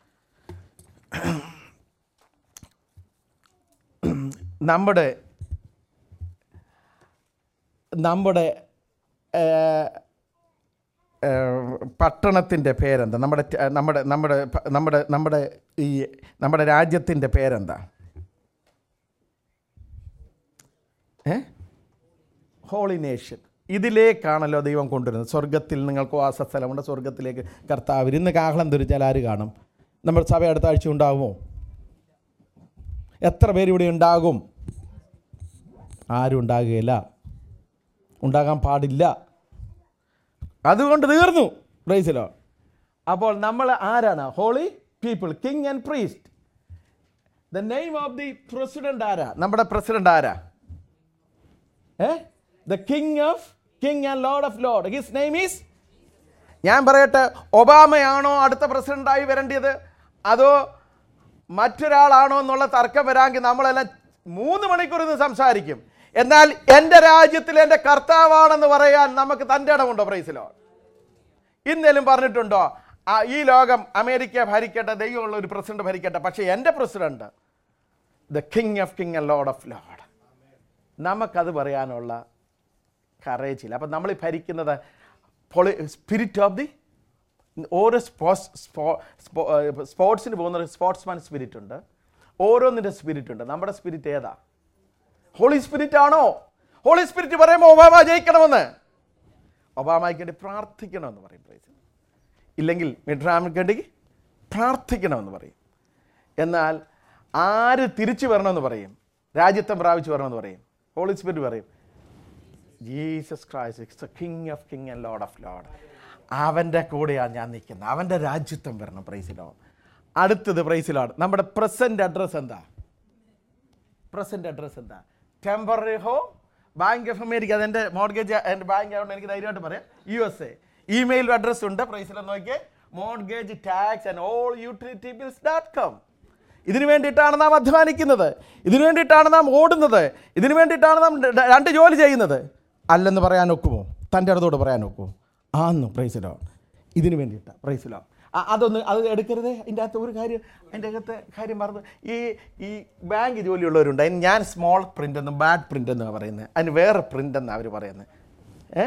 നമ്മുടെ നമ്മുടെ പട്ടണത്തിൻ്റെ പേരെന്താ നമ്മുടെ ట- നമ്മുടെ നമ്മുടെ പ- നമ്മുടെ നമ്മുടെ ഈ നമ്മുടെ രാജ്യത്തിൻ്റെ പേരെന്താ ഏ ഹോളി നേഷൻ ഇതിലേക്കാണല്ലോ ദൈവം കൊണ്ടുവരുന്നത് സ്വർഗത്തിൽ നിങ്ങൾക്ക് വാസസ്ഥലമുണ്ട് സ്വർഗത്തിലേക്ക് കർത്താവ് ഇന്ന് കാഹളം ധരിച്ചാൽ ആര് കാണും നമ്മുടെ സഭ അടുത്ത ആഴ്ച ഉണ്ടാകുമോ എത്ര പേര് ഇവിടെ ഉണ്ടാകും ആരും ഉണ്ടാകുകയില്ല ഉണ്ടാകാൻ പാടില്ല അതുകൊണ്ട് തീർന്നു പ്രൈസിലോ അപ്പോൾ നമ്മൾ ആരാണ് holy people king and priest the name of the president ആരാ നമ്മുടെ പ്രസിഡന്റ് ആരാ ഏ the king of king and Lord of Lord his name is ഞാൻ പറയട്ടെ ഒബാമയാണോ അടുത്ത പ്രസിഡന്റായി വരേണ്ടത് അതോ മറ്റൊരാളാണോ എന്നുള്ള തർക്കം വരാമെങ്കിൽ നമ്മളെല്ലാം മൂന്ന് മണിക്കൂർ ഇന്ന് സംസാരിക്കും എന്നാൽ എൻ്റെ രാജ്യത്തിൽ എൻ്റെ കർത്താവാണെന്ന് പറയാൻ നമുക്ക് തൻ്റെ ഇടമുണ്ടോ പ്രൈസിലോ ഇന്നേലും പറഞ്ഞിട്ടുണ്ടോ ആ, ഈ ലോകം അമേരിക്ക ഭരിക്കട്ടെ ദൈവമുള്ള ഒരു പ്രസിഡന്റ് ഭരിക്കട്ടെ പക്ഷേ എൻ്റെ president the king of king and Lord of Lord നമുക്കത് പറയാനുള്ള കറേജ് ഇല്ല അപ്പം നമ്മൾ ഈ ഭരിക്കുന്നത് പൊളി സ്പിരിറ്റ് ഓഫ് ദി ഓരോ സ്പോർട്സ് സ്പോർട്സിന് പോകുന്ന ഒരു സ്പോർട്സ്മാൻ സ്പിരിറ്റ് ഉണ്ട് ഓരോന്നിൻ്റെ സ്പിരിറ്റ് ഉണ്ട് നമ്മുടെ സ്പിരിറ്റ് ഏതാ ഹോളി സ്പിരിറ്റ് ആണോ ഹോളി സ്പിരിറ്റ് പറയുമ്പോൾ ഒബാമ ജയിക്കണമെന്ന് ഒബാമയ്ക്ക് വേണ്ടി പ്രാർത്ഥിക്കണമെന്ന് പറയും പ്രൈസ് ഇല്ലെങ്കിൽ മിഡ്രാമിക്ക് വേണ്ടി പ്രാർത്ഥിക്കണമെന്ന് പറയും എന്നാൽ ആര് തിരിച്ചു വരണമെന്ന് പറയും രാജ്യത്വം പ്രാപിച്ചു വരണമെന്ന് പറയും ഹോളി സ്പിരിറ്റ് പറയും Jesus Christ it's the king of king and Lord of Lord അവൻ്റെ കൂടെയാണ് ഞാൻ നിൽക്കുന്നത് അവൻ്റെ രാജ്യത്വം വരണം പ്രൈസിലോ അടുത്തത് പ്രൈസിലാണ് നമ്മുടെ പ്രസൻറ്റ് അഡ്രസ്സ് എന്താ പ്രസൻറ്റ് അഡ്രസ്സ് എന്താ temporary home bank of America അതെൻ്റെ മോർഗേജ് എൻ്റെ ബാങ്ക് അക്കൗണ്ട് എനിക്ക് ധൈര്യമായിട്ട് പറയാം U S A email address ഉണ്ട് പ്രൈസിൽ നോക്കിയേ mortgage tax and all utility bills dot com ഇതിനു വേണ്ടിയിട്ടാണ് നാം അധ്വാനിക്കുന്നത് ഇതിനു വേണ്ടിയിട്ടാണ് നാം ഓടുന്നത് ഇതിനു വേണ്ടിയിട്ടാണ് നാം ര- രണ്ട് ജോലി ചെയ്യുന്നത് അല്ലെന്ന് പറയാൻ ഒക്കുമോ തൻ്റെ അടുത്തോട് പറയാൻ ഒക്കുമോ ആന്നു പ്രൈസിലോ ഇതിനു വേണ്ടിയിട്ടാണ് പ്രൈസിലോ അതൊന്ന് അത് എടുക്കരുതേ അതിൻ്റെ അകത്ത് ഒരു കാര്യം അതിൻ്റെ അകത്ത് കാര്യം മറന്ന് ഈ ഈ ബാങ്ക് ജോലിയുള്ളവരുണ്ട് അതിന് ഞാൻ സ്മോൾ പ്രിൻ്റ് എന്നും ബാഡ് പ്രിൻ്റ് എന്നാണ് പറയുന്നത് അതിന് വേറെ പ്രിൻ്റ് എന്നാണ് അവർ പറയുന്നത് ഏ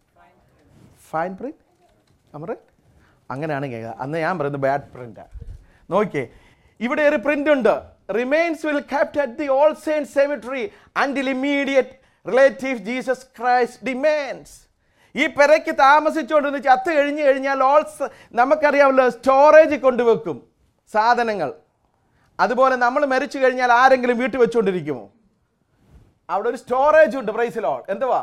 ഫൈൻ പ്രിൻ്റ് അമർ അങ്ങനെയാണ് കേൾക്കുക അന്ന് ഞാൻ പറയുന്നത് ബാഡ് പ്രിൻ്റാണ് നോക്കിയേ ഇവിടെ ഒരു പ്രിൻ്റ് ഉണ്ട് remains will kept at the all saint cemetery until immediate relative Jesus Christ demands ഈ പെരയ്ക്ക് താമസിച്ചുകൊണ്ടിരുന്ന് ചത്ത് കഴിഞ്ഞ് കഴിഞ്ഞാൽ ഓൾസ് നമുക്കറിയാമല്ലോ സ്റ്റോറേജ് കൊണ്ടുവെക്കും സാധനങ്ങൾ അതുപോലെ നമ്മൾ മരിച്ചു കഴിഞ്ഞാൽ ആരെങ്കിലും വീട്ടിൽ വെച്ചുകൊണ്ടിരിക്കുമോ അവിടെ ഒരു സ്റ്റോറേജ് ഉണ്ട് പ്രൈസിലോൾ എന്തുവാ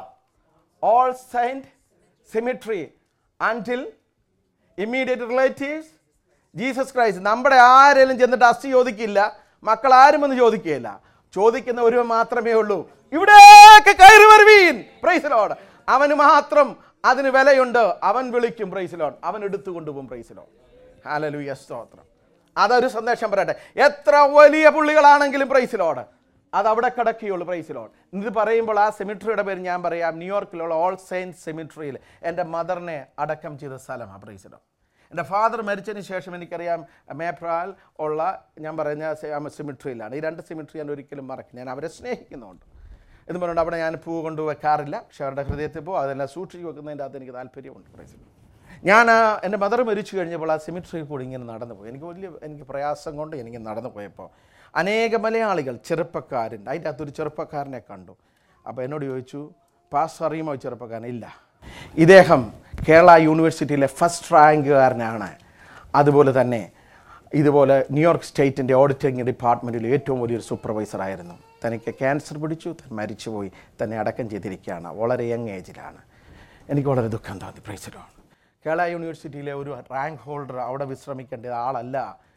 all signed cemetery until immediate relatives Jesus Christ നമ്മുടെ ആരെങ്കിലും ചെന്നിട്ട് അസ്ഥി ചോദിക്കില്ല മക്കൾ ആരും ഒന്ന് ചോദിക്കുകയില്ല ചോദിക്കുന്ന ഒരു മാത്രമേ ഉള്ളൂ ഇവിടേക്ക് കയറി വരുവീൻ പ്രൈസിലോട് അവന് മാത്രം അതിന് വിലയുണ്ട് അവൻ വിളിക്കും പ്രൈസിലോൺ അവൻ എടുത്തു കൊണ്ടുപോകും പ്രൈസിലോൺ ഹാലലുയ സ്തോത്രം അതൊരു സന്ദേശം പറയട്ടെ എത്ര വലിയ പുള്ളികളാണെങ്കിലും പ്രൈസിലോട് അത് അവിടെ കിടക്കുകയുള്ളൂ പ്രൈസിലോൺ ഇത് പറയുമ്പോൾ ആ സെമിട്രിയുടെ പേര് ഞാൻ പറയാം ന്യൂയോർക്കിലുള്ള ഓൾ സെയിൻറ്റ് സെമിട്രിയിൽ എൻ്റെ മദറിനെ അടക്കം ചെയ്ത സ്ഥലമാണ് പ്രൈസിലോൺ എൻ്റെ ഫാദർ മരിച്ചതിന് ശേഷം എനിക്കറിയാം മേപ്രാൽ ഉള്ള ഞാൻ പറഞ്ഞ സിമിട്രിയിലാണ് ഈ രണ്ട് സിമിട്രി ഞാൻ ഒരിക്കലും മറക്കും ഞാൻ അവരെ സ്നേഹിക്കുന്നുണ്ട് എന്ന് പറഞ്ഞുകൊണ്ട് അവിടെ ഞാൻ പൂ കൊണ്ട് വെക്കാറില്ല പക്ഷെ അവരുടെ ഹൃദയത്തിൽ പോ അതെല്ലാം സൂക്ഷിച്ച് വെക്കുന്നതിൻ്റെ അകത്ത് എനിക്ക് താല്പര്യമുണ്ട് പ്രൈസിലോൺ ഞാൻ ആ, എൻ്റെ മദർ മരിച്ചു കഴിഞ്ഞപ്പോൾ ആ സിമിട്രിയിൽ കൂടി ഇങ്ങനെ നടന്നു പോയി എനിക്ക് വലിയ എനിക്ക് പ്രയാസം കൊണ്ട് എനിക്ക് നടന്നു പോയപ്പോൾ അനേക മലയാളികൾ ചെറുപ്പക്കാരുണ്ട് അതിൻ്റെ അകത്തൊരു ചെറുപ്പക്കാരനെ കണ്ടു അപ്പോൾ എന്നോട് ചോദിച്ചു പാസ് അറിയുമോ ഈ ചെറുപ്പക്കാരൻ ഇല്ല ഇദ്ദേഹം കേരള യൂണിവേഴ്സിറ്റിയിലെ ഫസ്റ്റ് റാങ്കുകാരനാണ് അതുപോലെ തന്നെ ഇതുപോലെ ന്യൂയോർക്ക് സ്റ്റേറ്റിൻ്റെ ഓഡിറ്റിംഗ് ഡിപ്പാർട്ട്മെൻറ്റിൽ ഏറ്റവും വലിയൊരു സൂപ്പർവൈസറായിരുന്നു തനിക്ക് ക്യാൻസർ പിടിച്ചു താൻ മരിച്ചുപോയി തന്നെ അടക്കം ചെയ്തിരിക്കുകയാണ് വളരെ യങ് ഏജിലാണ് എനിക്ക് വളരെ ദുഃഖം തോന്നി പ്രൈസിലാണ് കേരള യൂണിവേഴ്സിറ്റിയിലെ ഒരു റാങ്ക് ഹോൾഡർ അവിടെ വിശ്രമിക്കേണ്ട ആളല്ല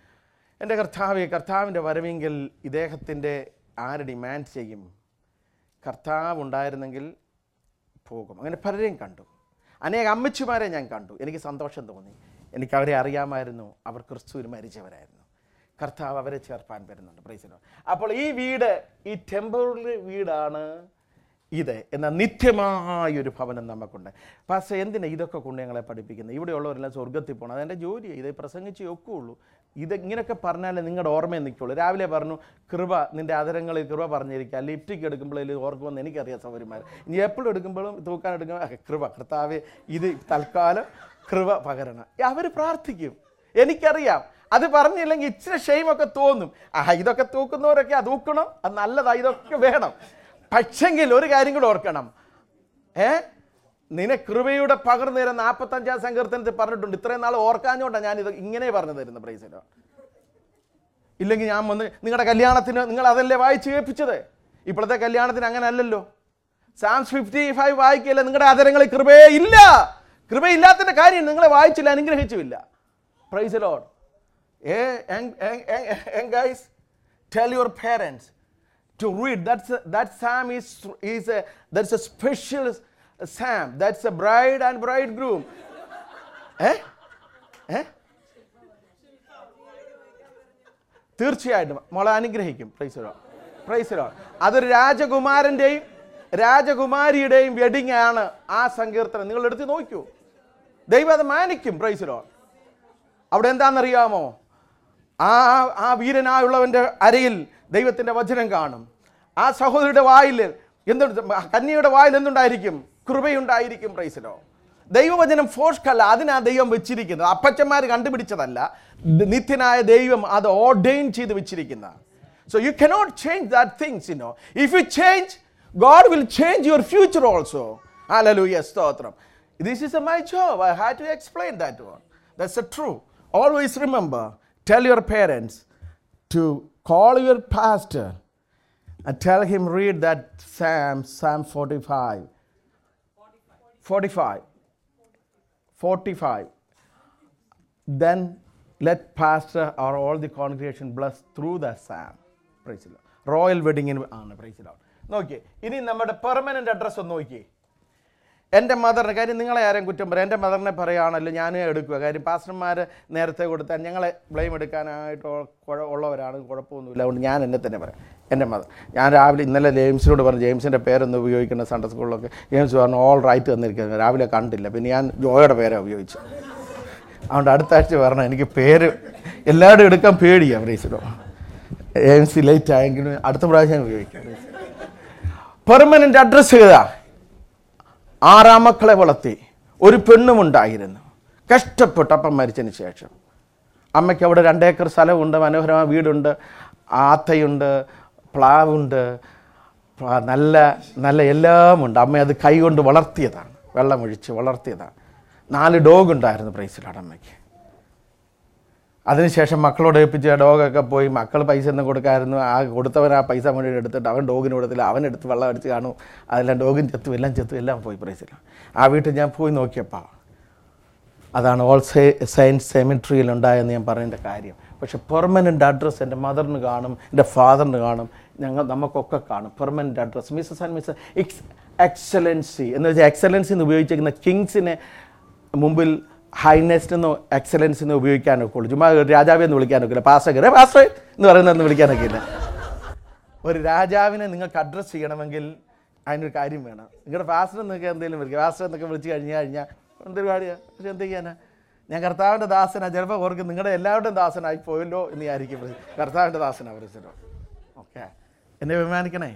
എൻ്റെ കർത്താവ് കർത്താവിൻ്റെ വരവെങ്കിൽ ഇദ്ദേഹത്തിൻ്റെ ആര് ഡിമാൻഡ് ചെയ്യും കർത്താവ് ഉണ്ടായിരുന്നെങ്കിൽ പോകും അങ്ങനെ പലരെയും കണ്ടു അനേക അമ്മച്ചിമാരെ ഞാൻ കണ്ടു എനിക്ക് സന്തോഷം തോന്നി എനിക്ക് അവരെ അറിയാമായിരുന്നു അവർ ക്രിസ്തുവിൽ മരിച്ചവരായിരുന്നു കർത്താവ് അവരെ ചേർപ്പാൻ വരുന്നുണ്ട് പ്രൈസിലോ അപ്പോൾ ഈ വീട് ഈ ടെമ്പററി വീടാണ് ഇത് എന്ന നിത്യമായൊരു ഭവനം നമുക്കുണ്ട് പക്ഷേ എന്തിനാ ഇതൊക്കെ കൊണ്ട് ഞങ്ങളെ പഠിപ്പിക്കുന്നത് ഇവിടെയുള്ളവരെല്ലാം സ്വർഗത്തിൽ പോകണം അതെൻ്റെ ജോലി ഇത് പ്രസംഗിച്ച് ഒക്കുള്ളൂ ഇത് ഇങ്ങനെയൊക്കെ പറഞ്ഞാലേ നിങ്ങളുടെ ഓർമ്മയിൽ നിൽക്കുള്ളൂ രാവിലെ പറഞ്ഞു കൃപ നിൻ്റെ അതരങ്ങളിൽ കൃപ പറഞ്ഞിരിക്കുക ലിപ്റ്റിക്ക് എടുക്കുമ്പോഴേ ഓർക്കുമെന്ന് എനിക്കറിയാം സൗകര്യമാർ ഇനി എപ്പോഴും എടുക്കുമ്പോഴും തൂക്കാൻ എടുക്കുമ്പോൾ "ആ, കൃപ കർത്താവ് ഇത് തൽക്കാലം കൃപ പകരണം അവർ പ്രാർത്ഥിക്കും എനിക്കറിയാം അത് പറഞ്ഞില്ലെങ്കിൽ ഇച്ചിരി ഷെയിമൊക്കെ തോന്നും ആ ഇതൊക്കെ തൂക്കുന്നവരൊക്കെ അത് തൂക്കണം അത് നല്ലതാ ഇതൊക്കെ വേണം പക്ഷെങ്കിൽ ഒരു കാര്യം കൂടെ ഓർക്കണം ഏ നിന്നെ കൃപയുടെ പകർന്നു തരുന്ന നാൽപ്പത്തഞ്ചാം സങ്കീർത്തനത്തിൽ പറഞ്ഞിട്ടുണ്ട് ഇത്രയും നാൾ ഓർക്കാഞ്ഞോണ്ടാണ് ഞാൻ ഇത് ഇങ്ങനെ പറഞ്ഞു തരുന്നത് പ്രൈസിലോ ഇല്ലെങ്കിൽ ഞാൻ വന്ന് നിങ്ങളുടെ കല്യാണത്തിന് നിങ്ങൾ അതല്ലേ വായിച്ച് കേൾപ്പിച്ചത് ഇപ്പോഴത്തെ കല്യാണത്തിന് അങ്ങനെ അല്ലല്ലോ സാംസ് ഫിഫ്റ്റി ഫൈവ് വായിക്കില്ല നിങ്ങളുടെ ആദരങ്ങളിൽ കൃപയേ ഇല്ല കൃപയില്ലാത്തതിൻ്റെ കാര്യം നിങ്ങളെ വായിച്ചില്ല അനുഗ്രഹിച്ചുമില്ല praise Lord hey guys tell your parents to read. That's a, that psalm is, is a, that's a special psalm. That's a bride and bridegroom. eh? Eh? തീർച്ചയായിട്ടും മോളെ അനുഗ്രഹിക്കും പ്രൈസലോ പ്രൈസലോ അതൊരു രാജകുമാരൻ്റെയും രാജകുമാരിയുടെയും വെഡിങ് ആണ് ആ സങ്കീർത്തനം നിങ്ങൾ എടുത്ത് നോക്കൂ ദൈവം അത് മാനിക്കും പ്രൈസിലോ അവിടെ എന്താണെന്നറിയാമോ ആ ആ വീരനായുള്ളവൻ്റെ അരയിൽ ദൈവത്തിൻ്റെ വചനം കാണും ആ സഹോദരിയുടെ വായിൽ എന്തുണ്ട് കന്യയുടെ വായിൽ എന്തുണ്ടായിരിക്കും കൃപയുണ്ടായിരിക്കും പ്രൈസിലോ ദൈവവചനം ഫോഷ്കല്ല അതിനാ ദൈവം വെച്ചിരിക്കുന്നത് അപ്പച്ചന്മാർ കണ്ടുപിടിച്ചതല്ല ദ- നിത്യനായ ദൈവം അത് ഓർഡെയിൻ ചെയ്ത് വെച്ചിരിക്കുന്ന so you cannot change that things you know if you change God will change your future also hallelujah സ്തോത്രം This is my job. I had to explain that one. That's the true. Always remember, tell your parents to call your pastor and tell him read that Psalm, Psalm 45. 45. 45. Then let pastor or all the congregation bless through the psalm. Praise the Lord. Royal വെഡിങ്ങിന് ആണ് praise load നോക്കിയേ ഇനി നമ്മുടെ permanent address ഒന്ന് നോക്കിയേ എൻ്റെ മദറിന് കാര്യം നിങ്ങളെ ആരെയും കുറ്റം പറയാം എൻ്റെ മദറിനെ പറയുകയാണല്ലോ ഞാനും എടുക്കുക കാര്യം പാസ്റ്റർമാർ നേരത്തെ കൊടുത്താൽ ഞങ്ങളെ ബ്ലെയിം എടുക്കാനായിട്ട് ഉ- കുഴ- ഉള്ളവരാണ് കുഴപ്പമൊന്നുമില്ല അതുകൊണ്ട് ഞാൻ എന്നെ തന്നെ പറയാം എൻ്റെ മദർ ഞാൻ രാവിലെ ഇന്നലെ ജെയിംസിനോട് പറഞ്ഞു ജെയിംസിൻ്റെ പേരൊന്ന് ഉപയോഗിക്കുന്ന സൺഡേ സ്കൂളിലൊക്കെ ജെയിംസ് പറഞ്ഞു ഓൾ റൈറ്റ് തന്നിരിക്കുന്നത് രാവിലെ കണ്ടില്ല പിന്നെ ഞാൻ ജോയുടെ പേരെ ഉപയോഗിച്ചു അതുകൊണ്ട് അടുത്ത ആഴ്ച വരണം എനിക്ക് പേര് എല്ലാവരും എടുക്കാൻ പേടിയാണ് പ്രൈസിലോ ജെയിംസ് ലേറ്റ് ആയെങ്കിലും അടുത്ത പ്രാവശ്യം ഉപയോഗിക്കാം പെർമനൻ്റ് അഡ്രസ്സ് ചെയ്താ ആറാം മക്കളെ വളർത്തി ഒരു പെണ്ണുമുണ്ടായിരുന്നു കഷ്ടപ്പെട്ട് അപ്പം മരിച്ചതിന് ശേഷം അമ്മയ്ക്ക് അവിടെ രണ്ടേക്കർ സ്ഥലമുണ്ട് മനോഹരമായ വീടുണ്ട് ആത്തയുണ്ട് പ്ലാവുണ്ട് പ്ലാ- നല്ല നല്ല എല്ലാം ഉണ്ട് അമ്മ അത് കൈകൊണ്ട് വളർത്തിയതാണ് വെള്ളമൊഴിച്ച് വളർത്തിയതാണ് നാല് ഡോഗ് ഉണ്ടായിരുന്നു പ്രൈസിലാണ് അമ്മയ്ക്ക് അതിനുശേഷം മക്കളോട് ഏൽപ്പിച്ച് ആ ഡോഗൊക്കെ പോയി മക്കൾ പൈസ ഒന്നും കൊടുക്കായിരുന്നു ആ കൊടുത്തവൻ ആ പൈസ മുഴുവൻ എടുത്തിട്ട് അവൻ ഡോഗിന് കൊടുത്തില്ല അവൻ എടുത്ത് വെള്ളം അടിച്ച് കാണും അതെല്ലാം ഡോഗും ചെത്തും എല്ലാം ചെത്തും എല്ലാം പോയി പ്രൈസിലാണ് ആ വീട്ടിൽ ഞാൻ പോയി നോക്കിയപ്പോൾ അതാണ് ഓൾ സേ സയൻസ് സെമിട്രിയിൽ ഉണ്ടായെന്ന് ഞാൻ പറയേണ്ട കാര്യം പക്ഷെ പെർമനൻ്റ് അഡ്രസ്സ് എൻ്റെ മദറിന് കാണും എൻ്റെ ഫാദറിന് കാണും ഞങ്ങൾ നമുക്കൊക്കെ കാണും permanent address Mrs and Mrs ex excellency എന്ന് വെച്ചാൽ എക്സലൻസി എന്ന് ഉപയോഗിച്ചിരിക്കുന്ന കിങ്സിനെ മുമ്പിൽ ഹൈനെസ്റ്റ് എന്നോ എക്സലൻസ് എന്ന് ഉപയോഗിക്കാനൊക്കെ ഉള്ളൂ ചുമ്മാ ഒരു രാജാവെ എന്ന് വിളിക്കാനൊക്കെ ഇല്ല പാസ്റ്റർ പാസ്റ്റർ എന്ന് പറയുന്നതെന്ന് വിളിക്കാനൊക്കെ ഇല്ല ഒരു രാജാവിനെ നിങ്ങൾക്ക് അഡ്രസ്സ് ചെയ്യണമെങ്കിൽ അതിനൊരു കാര്യം വേണം നിങ്ങളുടെ ഫാസ്റ്റർ എന്നൊക്കെ എന്തെങ്കിലും വിളിക്കുക ഫാസ്റ്റർ എന്നൊക്കെ വിളിച്ച് കഴിഞ്ഞ് കഴിഞ്ഞാൽ എന്തൊരു കാര്യമാണ് പക്ഷെ എന്ത് ചെയ്യാനാ ഞാൻ കർത്താവിൻ്റെ ദാസനാ ചിലപ്പോൾ ഓർക്കും നിങ്ങളുടെ എല്ലാവരുടെയും ദാസനായി പോയല്ലോ എന്ന് വിചാരിക്കും കർത്താവിൻ്റെ ദാസനാ വിളിച്ചല്ലോ ഓക്കെ എന്നെ ബഹുമാനിക്കണേ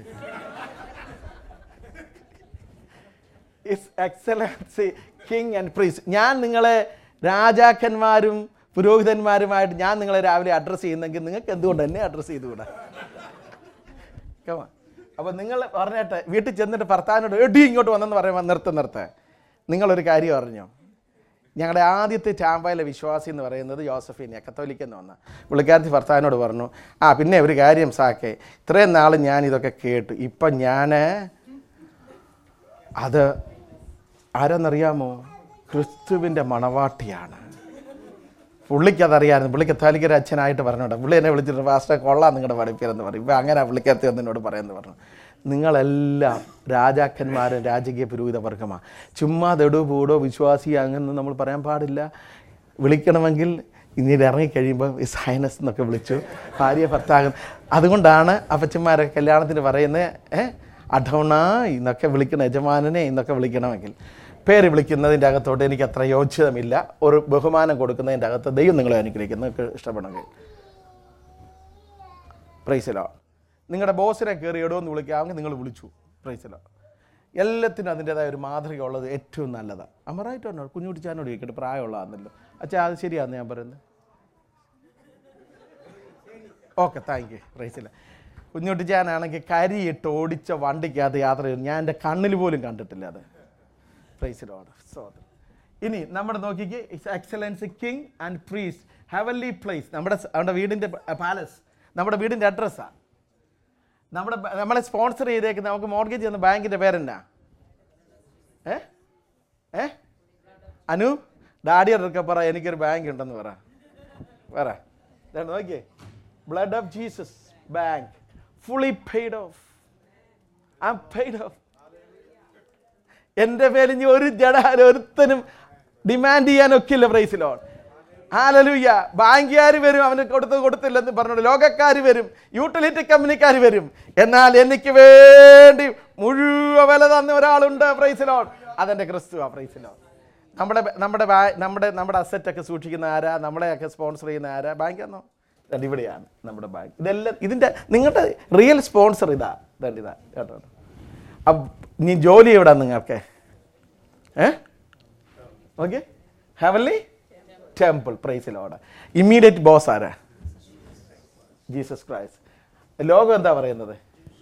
his excellency king and priest ഞാൻ നിങ്ങളെ രാജാക്കന്മാരും പുരോഹിതന്മാരുമായിട്ട് ഞാൻ നിങ്ങളെ രാവിലെ അഡ്രസ്സ് ചെയ്യുന്നെങ്കിൽ നിങ്ങൾക്ക് എന്തുകൊണ്ട് എന്നെ അഡ്രസ്സ് ചെയ്തുകൂടാ അപ്പോൾ നിങ്ങൾ പറഞ്ഞിട്ട് വീട്ടിൽ ചെന്നിട്ട് ഭർത്താവിനോട് എടി ഇങ്ങോട്ട് വന്നെന്ന് പറയുമ്പോൾ നിർത്ത് നിർത്ത് നിങ്ങളൊരു കാര്യം അറിഞ്ഞോ ഞങ്ങളുടെ ആദ്യത്തെ ടാമ്പയിലെ വിശ്വാസി എന്ന് പറയുന്നത് യോസഫീനിയ കത്തോലിക്കെന്ന് വന്ന പുള്ളിക്കാരത്തി ഭർത്താവിനോട് പറഞ്ഞു ആ പിന്നെ ഒരു കാര്യം സാക്കേ ഇത്രയും നാൾ ഞാൻ ഇതൊക്കെ കേട്ടു ഇപ്പം ഞാൻ അത് ആരെന്നറിയാമോ ക്രിസ്തുവിൻ്റെ മണവാട്ടിയാണ് പുള്ളിക്ക് അതറിയായിരുന്നു പുള്ളി കത്തോലിക്കര അച്ഛനായിട്ട് പറഞ്ഞോട്ടെ പുള്ളി എന്നെ വിളിച്ചിട്ട് ഫാസ്റ്റർ കൊള്ളാം നിങ്ങളുടെ പഠിപ്പിയെന്ന് പറയും ഇപ്പം അങ്ങനെ പുള്ളിക്കത്തി എന്നോട് പറയുന്നത് പറഞ്ഞു നിങ്ങളെല്ലാം രാജാക്കന്മാരും രാജകീയ പുരോഹിത വർഗമാണ് ചുമ്മാ തെടു പൂടോ വിശ്വാസി അങ്ങനെ നമ്മൾ പറയാൻ പാടില്ല വിളിക്കണമെങ്കിൽ ഇങ്ങനെ ഇറങ്ങിക്കഴിയുമ്പോൾ ഇസ് ഹൈനസ് എന്നൊക്കെ വിളിച്ചു ഭാര്യ ഭർത്താകൻ അതുകൊണ്ടാണ് അപ്പച്ചന്മാരെ കല്യാണത്തിന് പറയുന്നത് ഏ അഡോണ എന്നൊക്കെ വിളിക്കുന്ന യജമാനനെ എന്നൊക്കെ വിളിക്കണമെങ്കിൽ പേര് വിളിക്കുന്നതിൻ്റെ അകത്തോട്ട് എനിക്ക് അത്ര യോജിതമില്ല ഒരു ബഹുമാനം കൊടുക്കുന്നതിൻ്റെ അകത്ത് ദൈവം നിങ്ങളെ അനുഗ്രഹിക്കും നിങ്ങൾക്ക് ഇഷ്ടപ്പെടണമെങ്കിൽ പ്രൈസലോ നിങ്ങളുടെ ബോസിനെ കയറി ഇടുമെന്ന് വിളിക്കാമെങ്കിൽ നിങ്ങൾ വിളിച്ചു പ്രൈസലോ എല്ലാത്തിനും അതിൻ്റെതായ ഒരു മാതൃക ഉള്ളത് ഏറ്റവും നല്ലതാണ് അമറായിട്ടോ കുഞ്ഞുകുട്ടിച്ചാനോട് ചോദിക്കട്ടെ പ്രായമുള്ളതാണല്ലോ അച്ഛാ അത് ശരിയാണെന്ന് ഞാൻ പറയുന്നത് ഓക്കെ താങ്ക് യു പ്രൈസില്ല കുഞ്ഞുട്ടിച്ചാനാണെങ്കിൽ കരിയിട്ട് ഓടിച്ച വണ്ടിക്കകത്ത് യാത്ര ചെയ്തു ഞാൻ എൻ്റെ കണ്ണിൽ പോലും കണ്ടിട്ടില്ല അത് പ്രൈസിലോട് സോദർ ഇനി നമ്മുടെ നോക്കിക്ക് excellence king and priest heavenly place നമ്മുടെ സ- നമ്മുടെ വീടിൻ്റെ പാലസ് നമ്മുടെ വീടിൻ്റെ അഡ്രസ്സാണ് നമ്മുടെ ബ- നമ്മളെ സ്പോൺസർ ചെയ്തേക്കുന്ന നമുക്ക് മോർഗേജ് ചെയ്യുന്ന ബാങ്കിൻ്റെ പേരെന്നാ ഏ ഏ അനു ഡാഡിയറൊക്കെ പറ എനിക്കൊരു ബാങ്ക് ഉണ്ടെന്ന് പറ പറ ഇതാണ് നോക്കിയേ blood of Jesus bank fully paid off I paid off എൻ്റെ പേരിൽ ഇനി ഒരു ജഡ ഒരുത്തനും ഡിമാൻഡ് ചെയ്യാനൊക്കില്ല പ്രൈസിലോൺ ഹാലലൂയ്യ ബാങ്കുകാർ വരും അവന് കൊടുത്ത് കൊടുത്തില്ലെന്ന് പറഞ്ഞോണ്ട് ലോകക്കാർ വരും യൂട്ടിലിറ്റി കമ്പനിക്കാർ വരും എന്നാൽ എനിക്ക് വേണ്ടി മുഴുവൻ വില തന്ന ഒരാളുണ്ട് പ്രൈസിലോൺ അതെൻ്റെ ക്രിസ്തുവാ പ്രൈസിലോൺ നമ്മുടെ നമ്മുടെ ബാ- നമ്മുടെ നമ്മുടെ അസറ്റൊക്കെ സൂക്ഷിക്കുന്ന ആരാ നമ്മളെയൊക്കെ സ്പോൺസർ ചെയ്യുന്ന ആരാ ബാങ്കാന്നോ ദാണ്ട് ഇവിടെയാണ് നമ്മുടെ ബാങ്ക് ഇതെല്ലാം ഇതിൻ്റെ നിങ്ങളുടെ റിയൽ സ്പോൺസർ ഇതാ ദാണ്ട് ഇതാ കേട്ടോ അപ്പം നീ ജോലി എവിടെ നിങ്ങൾക്ക് ഏ okay heavenly temple praise the Lord immediate boss ആരാ ജീസസ് ക്രൈസ്റ്റ് ലോകം എന്താ പറയുന്നത്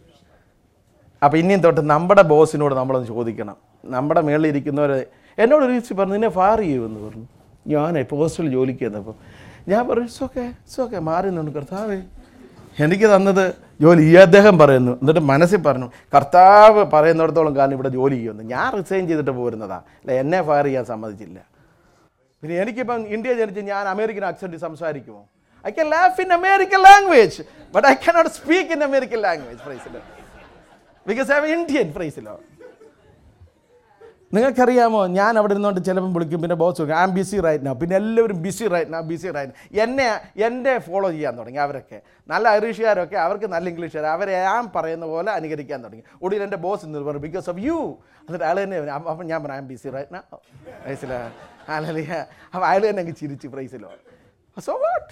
അപ്പോൾ ഇനിയും തൊട്ട് നമ്മുടെ ബോസിനോട് നമ്മളൊന്ന് ചോദിക്കണം നമ്മുടെ മേളിൽ ഇരിക്കുന്നവർ എന്നോട് ഒരു ദിവസം പറഞ്ഞു നിന്നെ ഫയർ ചെയ്യുമെന്ന് പറഞ്ഞു ഞാൻ പോസ്റ്റിൽ ജോലിക്ക് വന്നപ്പോൾ ഞാൻ പറഞ്ഞു ഇറ്റ്സ് ഇറ്റ്സ് ഓക്കെ മാറി നിന്നു കർത്താവേ എനിക്ക് തന്നത് ജോലി ഈ അദ്ദേഹം പറയുന്നു എന്നിട്ട് മനസ്സിൽ പറഞ്ഞു കർത്താവ് പറയുന്നിടത്തോളം കാലം ഇവിടെ ജോലി ചെയ്യുമെന്ന് ഞാൻ റിസൈൻ ചെയ്തിട്ട് പോരുന്നതാ അല്ല എന്നെ ഫയർ ചെയ്യാൻ സമ്മതിച്ചില്ല പിന്നെ എനിക്കിപ്പം ഇന്ത്യ ജനിച്ച് ഞാൻ അമേരിക്കൻ ആക്സെൻറ്റ് സംസാരിക്കുമോ I can laugh in American language but I cannot speak in American language praise the Lord because I Indian praise the Lord നിങ്ങൾക്കറിയാമോ ഞാൻ അവിടെ ഇരുന്നുകൊണ്ട് ചിലപ്പം വിളിക്കും പിന്നെ boss I am busy right no പിന്നെ എല്ലാവരും busy right no busy right എന്നെ എന്നെ ഫോളോ ചെയ്യാൻ തുടങ്ങി അവരൊക്കെ നല്ല ഐറിഷുകാരൊക്കെ അവർക്ക് നല്ല ഇംഗ്ലീഷുകാർ അവരെ ഞാൻ പറയുന്ന പോലെ അനുകരിക്കാൻ തുടങ്ങി ഒടുവിൽ എൻ്റെ ബോസ് എന്ന് പറഞ്ഞു ബിക്കോസ് ഓഫ് യു എന്നിട്ട് അയാൾ തന്നെ പറഞ്ഞു. അപ്പം ഞാൻ പറഞ്ഞു I am busy right no praise the Lord അല്ലല്ല അപ്പം അയാൾ തന്നെ അങ്ങ് ചിരിച്ച് praise the Lord so what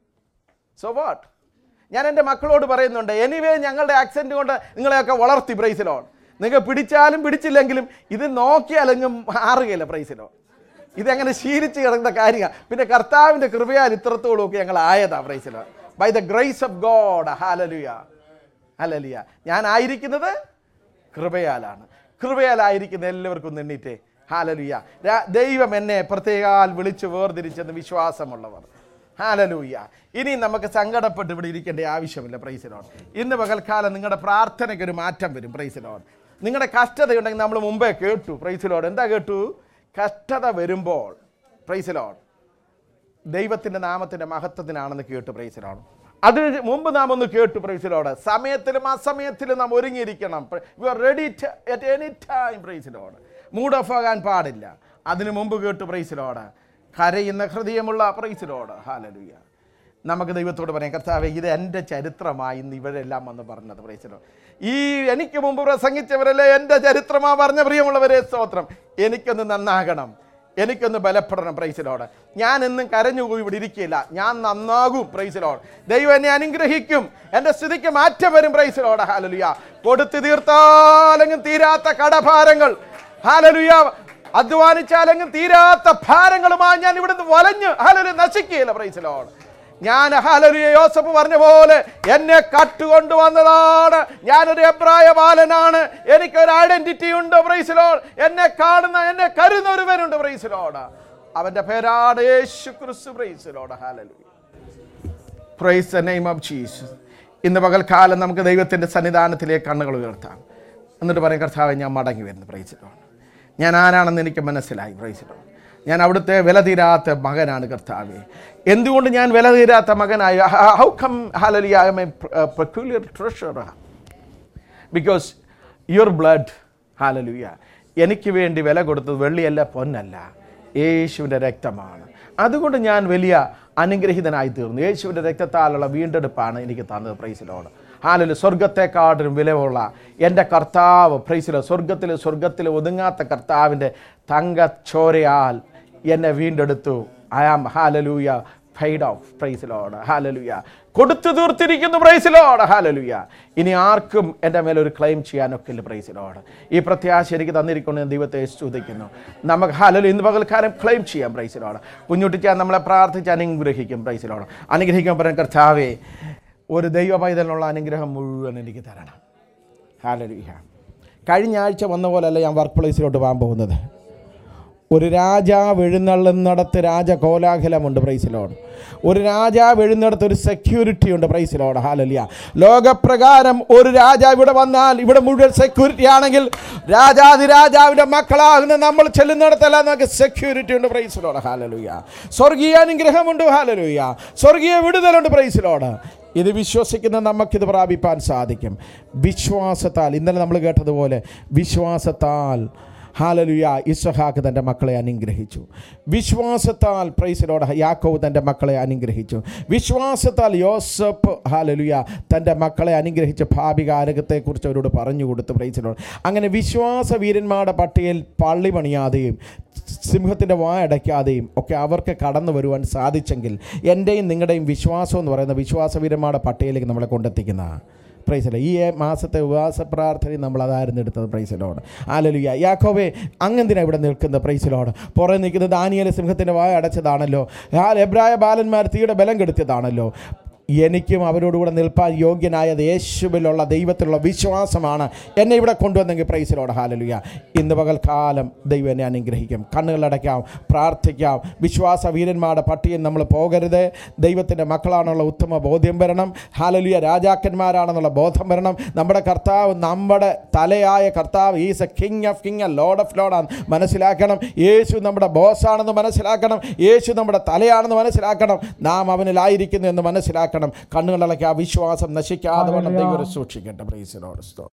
so what ഞാൻ എൻ്റെ മക്കളോട് പറയുന്നുണ്ട് എനിവേ ഞങ്ങളുടെ ആക്സെൻറ്റ് കൊണ്ട് നിങ്ങളെയൊക്കെ വളർത്തി പ്രൈസിലോൺ നിങ്ങൾ പിടിച്ചാലും പിടിച്ചില്ലെങ്കിലും ഇത് നോക്കിയാലെങ്ങും മാറുകയില്ല പ്രൈസിലോ ഇതെങ്ങനെ ശീലിച്ച് കിടക്കുന്ന കാര്യമാണ് പിന്നെ കർത്താവിൻ്റെ കൃപയാൽ ഇത്രത്തോളം ഒക്കെ ഞങ്ങൾ ആയതാ praise the Lord by the grace of God hallelujah hallelujah ഞാൻ ആയിരിക്കുന്നത് കൃപയാലാണ് കൃപയാലായിരിക്കുന്ന എല്ലാവർക്കും നിന്നിട്ടേ ഹാലലുയ ദൈവം എന്നെ പ്രത്യേകാൽ വിളിച്ച് വേർതിരിച്ചെന്ന് വിശ്വാസമുള്ളവർ ഹാലലൂയ ഇനി നമുക്ക് സങ്കടപ്പെട്ട് ഇവിടെ ഇരിക്കേണ്ട ആവശ്യമില്ല പ്രൈസിലോൺ ഇന്ന് പകൽക്കാലം നിങ്ങളുടെ പ്രാർത്ഥനയ്ക്ക് ഒരു മാറ്റം വരും പ്രൈസിലോൺ നിങ്ങളുടെ കഷ്ടതയുണ്ടെങ്കിൽ നമ്മൾ മുമ്പേ കേട്ടു പ്രൈസിലോൺ എന്താ കേട്ടു കഷ്ടത വരുമ്പോൾ പ്രൈസിലോൺ ദൈവത്തിൻ്റെ നാമത്തിൻ്റെ മഹത്വത്തിനാണെന്ന് കേട്ടു പ്രൈസിലാണ് അത് മുമ്പ് നാം ഒന്ന് കേട്ടു പ്രൈസിലോട് സമയത്തിലും അസമയത്തിലും നാം ഒരുങ്ങിയിരിക്കണം you are ready at any time praise the Lord mood off ആകാൻ പാടില്ല അതിനു മുമ്പ് കേട്ടു പ്രൈസിലോട് കരയുന്ന ഹൃദയമുള്ള പ്രൈസിലോട് ഹാലലുയ നമുക്ക് ദൈവത്തോട് പറയാം കർത്താവെ ഇത് എൻ്റെ ചരിത്രമായി ഇന്ന് ഇവരെല്ലാം വന്ന് പറഞ്ഞത് പ്രൈസിലോ ഈ എനിക്ക് മുമ്പ് പ്രസംഗിച്ചവരല്ലേ എൻ്റെ ചരിത്രമാ പറഞ്ഞ പ്രിയമുള്ളവരെ സ്തോത്രം എനിക്കൊന്ന് നന്നാകണം എനിക്കൊന്ന് ബലപ്പെടണം പ്രൈസിലോട് ഞാൻ എന്നും കരഞ്ഞുപോയി ഇവിടെ ഇരിക്കില്ല ഞാൻ നന്നാകും പ്രൈസിലോട് ദൈവം എന്നെ അനുഗ്രഹിക്കും എൻ്റെ സ്ഥിതിക്ക് മാറ്റം വരും പ്രൈസിലോട് ഹാലലുയ കൊടുത്തു തീർത്താലെങ്കിലും തീരാത്ത കടഭാരങ്ങൾ ഹാലലുയ അധ്വാനിച്ചാലെങ്കിലും തീരാത്ത ഭാരങ്ങളുമായി ഞാൻ ഇവിടുന്ന് വലഞ്ഞ് ഹാലലു നശിക്കുകയില്ല പ്രൈസിലോട് ഞാൻ ഹാലരിയ യോസഫ് പറഞ്ഞ പോലെ എന്നെ കട്ടുകൊണ്ടുവന്നതാണ് ഞാനൊരു എബ്രായ ബാലനാണ് എനിക്കൊരു ഐഡന്റിറ്റി ഉണ്ട് പ്രൈസിലോൾ എന്നെ കാണുന്ന എന്നെ കരുന്ന ഒരുവനുണ്ട് പ്രൈസിലോട് അവന്റെ പേരാണ് യേശു ക്രിസ്തു praise the Lord hallelujah praise the name of Jesus ഇന്ന് പകൽക്കാലം നമുക്ക് ദൈവത്തിൻ്റെ സന്നിധാനത്തിലേക്ക് കണ്ണുകൾ ഉയർത്താം എന്നിട്ട് പറയും കർത്താവെ ഞാൻ മടങ്ങി വരുന്നു പ്രൈസിലോട് ഞാൻ ആരാണെന്ന് എനിക്ക് മനസ്സിലായി പ്രൈസിലോട് ഞാൻ അവിടുത്തെ വില തീരാത്ത മകനാണ് കർത്താവെ എന്തുകൊണ്ട് ഞാൻ വില തീരാത്ത മകനായി how come hallelujah I am a peculiar treasure because your blood hallelujah എനിക്ക് വേണ്ടി വില കൊടുത്തത് വെള്ളിയല്ല പൊന്നല്ല യേശുവിൻ്റെ രക്തമാണ് അതുകൊണ്ട് ഞാൻ വലിയ അനുഗ്രഹീതനായി തീർന്നു യേശുവിൻ്റെ രക്തത്താലുള്ള വീണ്ടെടുപ്പാണ് എനിക്ക് തന്നത് പ്രൈസിലോട് ഹാലല് സ്വർഗത്തെക്കാട്ടിലും വിലവുള്ള എൻ്റെ കർത്താവ് പ്രൈസിലോ സ്വർഗത്തിൽ സ്വർഗത്തിൽ ഒതുങ്ങാത്ത കർത്താവിൻ്റെ തങ്കച്ചോരയാൽ എന്നെ വീണ്ടെടുത്തു I am hallelujah paid off praise the Lord hallelujah കൊടുത്തു തീർത്തിരിക്കുന്നു പ്രൈസിലോട് ഹാലലുയ ഇനി ആർക്കും എൻ്റെ മേലെ ഒരു ക്ലെയിം ചെയ്യാനൊക്കില്ല പ്രൈസിലോട് ഈ പ്രത്യാശ എനിക്ക് തന്നിരിക്കുന്നു ഞാൻ ദൈവത്തെ സ്തുതിക്കുന്നു നമുക്ക് ഹാലലു ഇന്ന് പകൽക്കാലം ക്ലെയിം ചെയ്യാം പ്രൈസിലോട് കുഞ്ഞുട്ടിച്ചാൻ നമ്മളെ പ്രാർത്ഥിച്ച് അനുഗ്രഹിക്കും പ്രൈസിലോട് അനുഗ്രഹിക്കാൻ പറയാൻ കർത്താവേ ഒരു ദൈവ പൈതലിനുള്ള അനുഗ്രഹം മുഴുവൻ എനിക്ക് തരണം ഹാലലുയ കഴിഞ്ഞ ആഴ്ച വന്ന പോലെയല്ല ഞാൻ വർക്ക് പ്ലേസിലോട്ട് പോകാൻ പോകുന്നത് ഒരു രാജാവ് എഴുന്നള്ളുന്നിടത്ത് രാജകോലാഹലമുണ്ട് പ്രൈസിലോട് ഒരു രാജാവ് എഴുന്നിടത്ത് ഒരു സെക്യൂരിറ്റി ഉണ്ട് പ്രൈസിലോട് ഹാലലിയ ലോകപ്രകാരം ഒരു രാജാവ് ഇവിടെ വന്നാൽ ഇവിടെ മുഴുവൻ സെക്യൂരിറ്റി ആണെങ്കിൽ രാജാതിരാജാവിൻ്റെ മക്കളാകുന്ന നമ്മൾ ചെല്ലുന്നിടത്തെല്ലാം നമുക്ക് സെക്യൂരിറ്റി ഉണ്ട് പ്രൈസിലോട് ഹാലലുയ സ്വർഗീയ അനുഗ്രഹമുണ്ട് ഹാലലുയ സ്വർഗീയ വിടുതലുണ്ട് പ്രൈസിലോട് ഇത് വിശ്വസിക്കുന്ന നമുക്കിത് പ്രാപിപ്പാൻ സാധിക്കും വിശ്വാസത്താൽ ഇന്നലെ നമ്മൾ കേട്ടതുപോലെ വിശ്വാസത്താൽ ഹാലലുയ ഇസ്ഹാക്ക് തൻ്റെ മക്കളെ അനുഗ്രഹിച്ചു വിശ്വാസത്താൽ പ്രൈസിലോട് യാക്കോവ് തൻ്റെ മക്കളെ അനുഗ്രഹിച്ചു വിശ്വാസത്താൽ യോസഫ് ഹാലലുയ തൻ്റെ മക്കളെ അനുഗ്രഹിച്ച ഭാവി കാരകത്തെക്കുറിച്ച് അവരോട് പറഞ്ഞു കൊടുത്തു പ്രൈസിലോട് അങ്ങനെ വിശ്വാസ വീരന്മാരുടെ പട്ടികയിൽ പള്ളി പണിയാതെയും സിംഹത്തിൻ്റെ വായടയ്ക്കാതെയും ഒക്കെ അവർക്ക് കടന്നു വരുവാൻ സാധിച്ചെങ്കിൽ എൻ്റെയും നിങ്ങളുടെയും വിശ്വാസം എന്ന് പറയുന്ന വിശ്വാസവീരന്മാരുടെ പട്ടികയിലേക്ക് നമ്മളെ കൊണ്ടെത്തിക്കുന്ന പ്രൈസല ഈ മാസത്തെ ഉപവാസ പ്രാർത്ഥനയും നമ്മൾ അതായിരുന്നു എടുത്തത് പ്രൈസലോട് ആലലുയ യാക്കോവേ അങ്ങെന്തിനാ ഇവിടെ നിൽക്കുന്ന പ്രൈസലോട് പുറേ നിൽക്കുന്ന ദാനിയല സിംഹത്തിൻ്റെ വായ അടച്ചതാണല്ലോ ആ എബ്രായ ബാലന്മാർ തീയുടെ ബലം കെടുത്തിയതാണല്ലോ എനിക്കും അവരോടുകൂടെ നിൽപ്പാൻ യോഗ്യനായത് യേശുവിലുള്ള ദൈവത്തിലുള്ള വിശ്വാസമാണ് എന്നെ ഇവിടെ കൊണ്ടുവന്നെങ്കിൽ പ്രൈസിലോട് ഹാലലുയ ഇന്ന് പകൽക്കാലം ദൈവം എന്നെ അനുഗ്രഹിക്കും കണ്ണുകളടയ്ക്കാം പ്രാർത്ഥിക്കാം വിശ്വാസ വീരന്മാരുടെ പട്ടിയിൽ നമ്മൾ പോകരുത് ദൈവത്തിൻ്റെ മക്കളാണെന്നുള്ള ഉത്തമ ബോധ്യം വരണം ഹാലലുയ രാജാക്കന്മാരാണെന്നുള്ള ബോധം വരണം നമ്മുടെ കർത്താവ് നമ്മുടെ തലയായ കർത്താവ് is a king of king a Lord of Lord ആണ് മനസ്സിലാക്കണം യേശു നമ്മുടെ ബോസാണെന്ന് മനസ്സിലാക്കണം യേശു നമ്മുടെ തലയാണെന്ന് മനസ്സിലാക്കണം നാം അവനിലായിരിക്കുന്നു എന്ന് മനസ്സിലാക്കണം കണ്ണുകളടയ്ക്കുക ആ വിശ്വാസം നശിക്കാതെ വണ്ണം ദൈവം സൂക്ഷിക്കട്ടെ പ്രൈസിനോട്